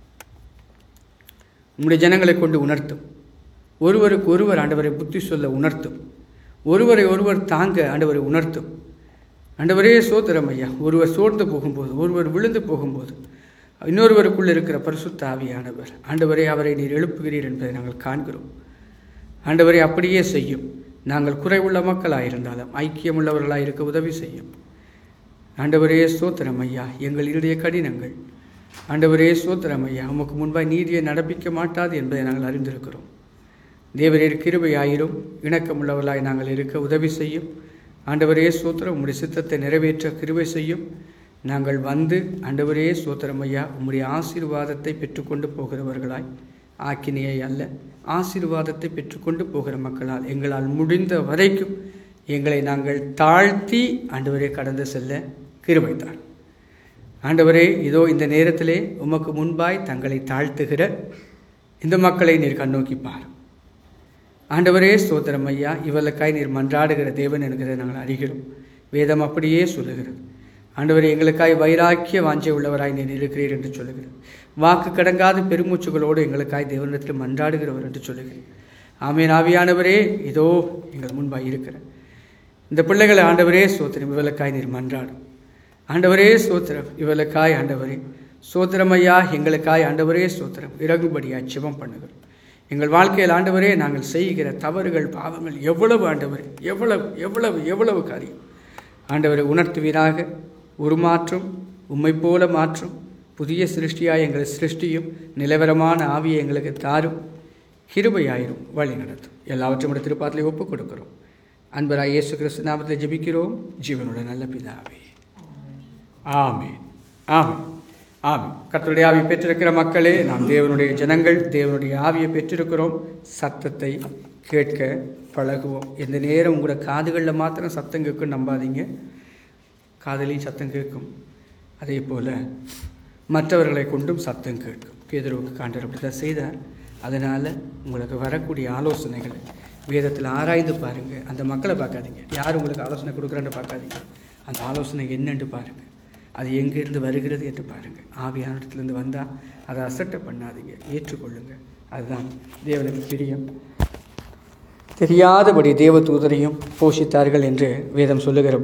உம்முடைய ஜனங்களை கொண்டு உணர்த்தும் ஒருவருக்கு ஒருவர் ஆண்டவரை புத்தி சொல்ல உணர்த்தும் ஒருவரை ஒருவர் தாங்க ஆண்டவரை உணர்த்தும் ஆண்டவரே சோத்திரம் ஐயா ஒருவர் சோர்ந்து போகும்போது ஒருவர் விழுந்து போகும்போது இன்னொருவருக்குள் இருக்கிற பரிசுத்த ஆவியானவர் ஆண்டவரே அவரை நீர் எழுப்புகிறீர் என்பதை நாங்கள் காண்கிறோம் ஆண்டவரை அப்படியே செய்யும் நாங்கள் குறைவுள்ள மக்களாயிருந்தாலும் ஐக்கியமுள்ளவர்களாக இருக்க உதவி செய்யும் ஆண்டவரே சோத்திரம் ஐயா எங்கள் இருடைய கடினங்கள் ஆண்டவரே சோத்திரம் ஐயா உமக்கு முன்பாய் நீதியை நடப்பிக்க மாட்டாது என்பதை நாங்கள் அறிந்திருக்கிறோம் தேவரீர் கிருபையாயிரும் இணக்கமுள்ளவர்களாய் நாங்கள் இருக்க உதவி செய்யும் ஆண்டவரே சோத்திரம் உம்முடைய சித்தத்தை நிறைவேற்ற கிருபை செய்யும் நாங்கள் வந்து ஆண்டவரே சோத்திரம் ஐயா உம்முடைய ஆசீர்வாதத்தை பெற்றுக்கொண்டு போகிறவர்களாய் ஆக்கினையை அல்ல ஆசீர்வாதத்தை பெற்றுக்கொண்டு போகிற மக்களால் எங்களால் முடிந்த வரைக்கும் எங்களை நாங்கள் தாழ்த்தி ஆண்டவரே கடந்து செல்ல கிருபைத்தார் ஆண்டவரே இதோ இந்த நேரத்திலே உமக்கு முன்பாய் தங்களை தாழ்த்துகிற இந்த மக்களை நீர் கண்ணோக்கி பார் ஆண்டவரே ஸ்தோத்திரம் ஐயா இவளுக்காய் நீர் மன்றாடுகிற தேவன் என்கிறதை நாங்கள் அறிகிறோம் வேதம் அப்படியே சொல்லுகிறது ஆண்டவரே எங்களுக்காய் வைராக்கிய வாஞ்சை உள்ளவராய் நீர் இருக்கிறீர் என்று சொல்லுகிறது வாக்கு கடங்காத பெருமூச்சுகளோடு எங்களுக்காய் தேவனிடத்தில் மன்றாடுகிறவர் என்று சொல்லுகிறேன் ஆமேன் ஆவியானவரே இதோ எங்கள் முன்பாய் இருக்கிற இந்த பிள்ளைகளை ஆண்டவரே சோத்திரம் இவளுக்காய் நீர் மன்றாடும் ஆண்டவரே சோத்திரம் இவளுக்காய் ஆண்டவரே சோத்திரம் ஐயா எங்களுக்காய் ஆண்டவரே சோத்திரம் இறங்குபடியாய் சிவம் பண்ணுகிறோம் எங்கள் வாழ்க்கையில் ஆண்டவரே நாங்கள் செய்கிற தவறுகள் பாவங்கள் எவ்வளவு ஆண்டவரே எவ்வளவு எவ்வளவு எவ்வளவு காரியம் ஆண்டவரை உணர்த்துவீராக உருமாற்றும் உம்மை போல மாற்றும் புதிய சிருஷ்டியாய் எங்களை சிருஷ்டியும் நிலவரமான ஆவியை எங்களுக்கு தாரும் கிருபையாயிரும் வழி நடத்தும் எல்லாவற்றையும் உடைய திருப்பாத்திலே ஒப்புக் கொடுக்கிறோம் அன்பராய் இயேசு கிறிஸ்து நாமத்தில் ஜெபிக்கிறோம் ஜீவனுடைய நல்ல பிதாவே ஆமென் ஆமென் ஆமென் கர்த்தருடைய ஆவி பெற்றிருக்கிற மக்களே நாம் தேவனுடைய ஜனங்கள் தேவனுடைய ஆவியை பெற்றிருக்கிறோம் சத்தத்தை கேட்க பழகுவோம் எந்த நேரம் உங்களோட காதுகளில் மாத்திரம் சத்தம் கேட்கும் நம்பாதீங்க காதலையும் சத்தம் கேட்கும் அதே போல் மற்றவர்களை கொண்டும் சத்தம் கேட்கும் பேதருவுக்கு காண்டர் அப்படி தான் செய்தார் அதனால் உங்களுக்கு வரக்கூடிய ஆலோசனைகளை வேதத்தில் ஆராய்ந்து பாருங்கள் அந்த மக்களை பார்க்காதீங்க யார் உங்களுக்கு ஆலோசனை கொடுக்குறான்னு பார்க்காதீங்க அந்த ஆலோசனை என்னன்னு பாருங்கள் அது எங்கேருந்து வருகிறது என்று பாருங்கள் ஆவியான இடத்துலேருந்து வந்தால் அதை அசட்டை பண்ணாதீங்க ஏற்றுக்கொள்ளுங்கள் அதுதான் தேவனுக்கு பிரியம் தெரியாதபடி தேவதூதரையும் போஷித்தார்கள் என்று வேதம் சொல்லுகிற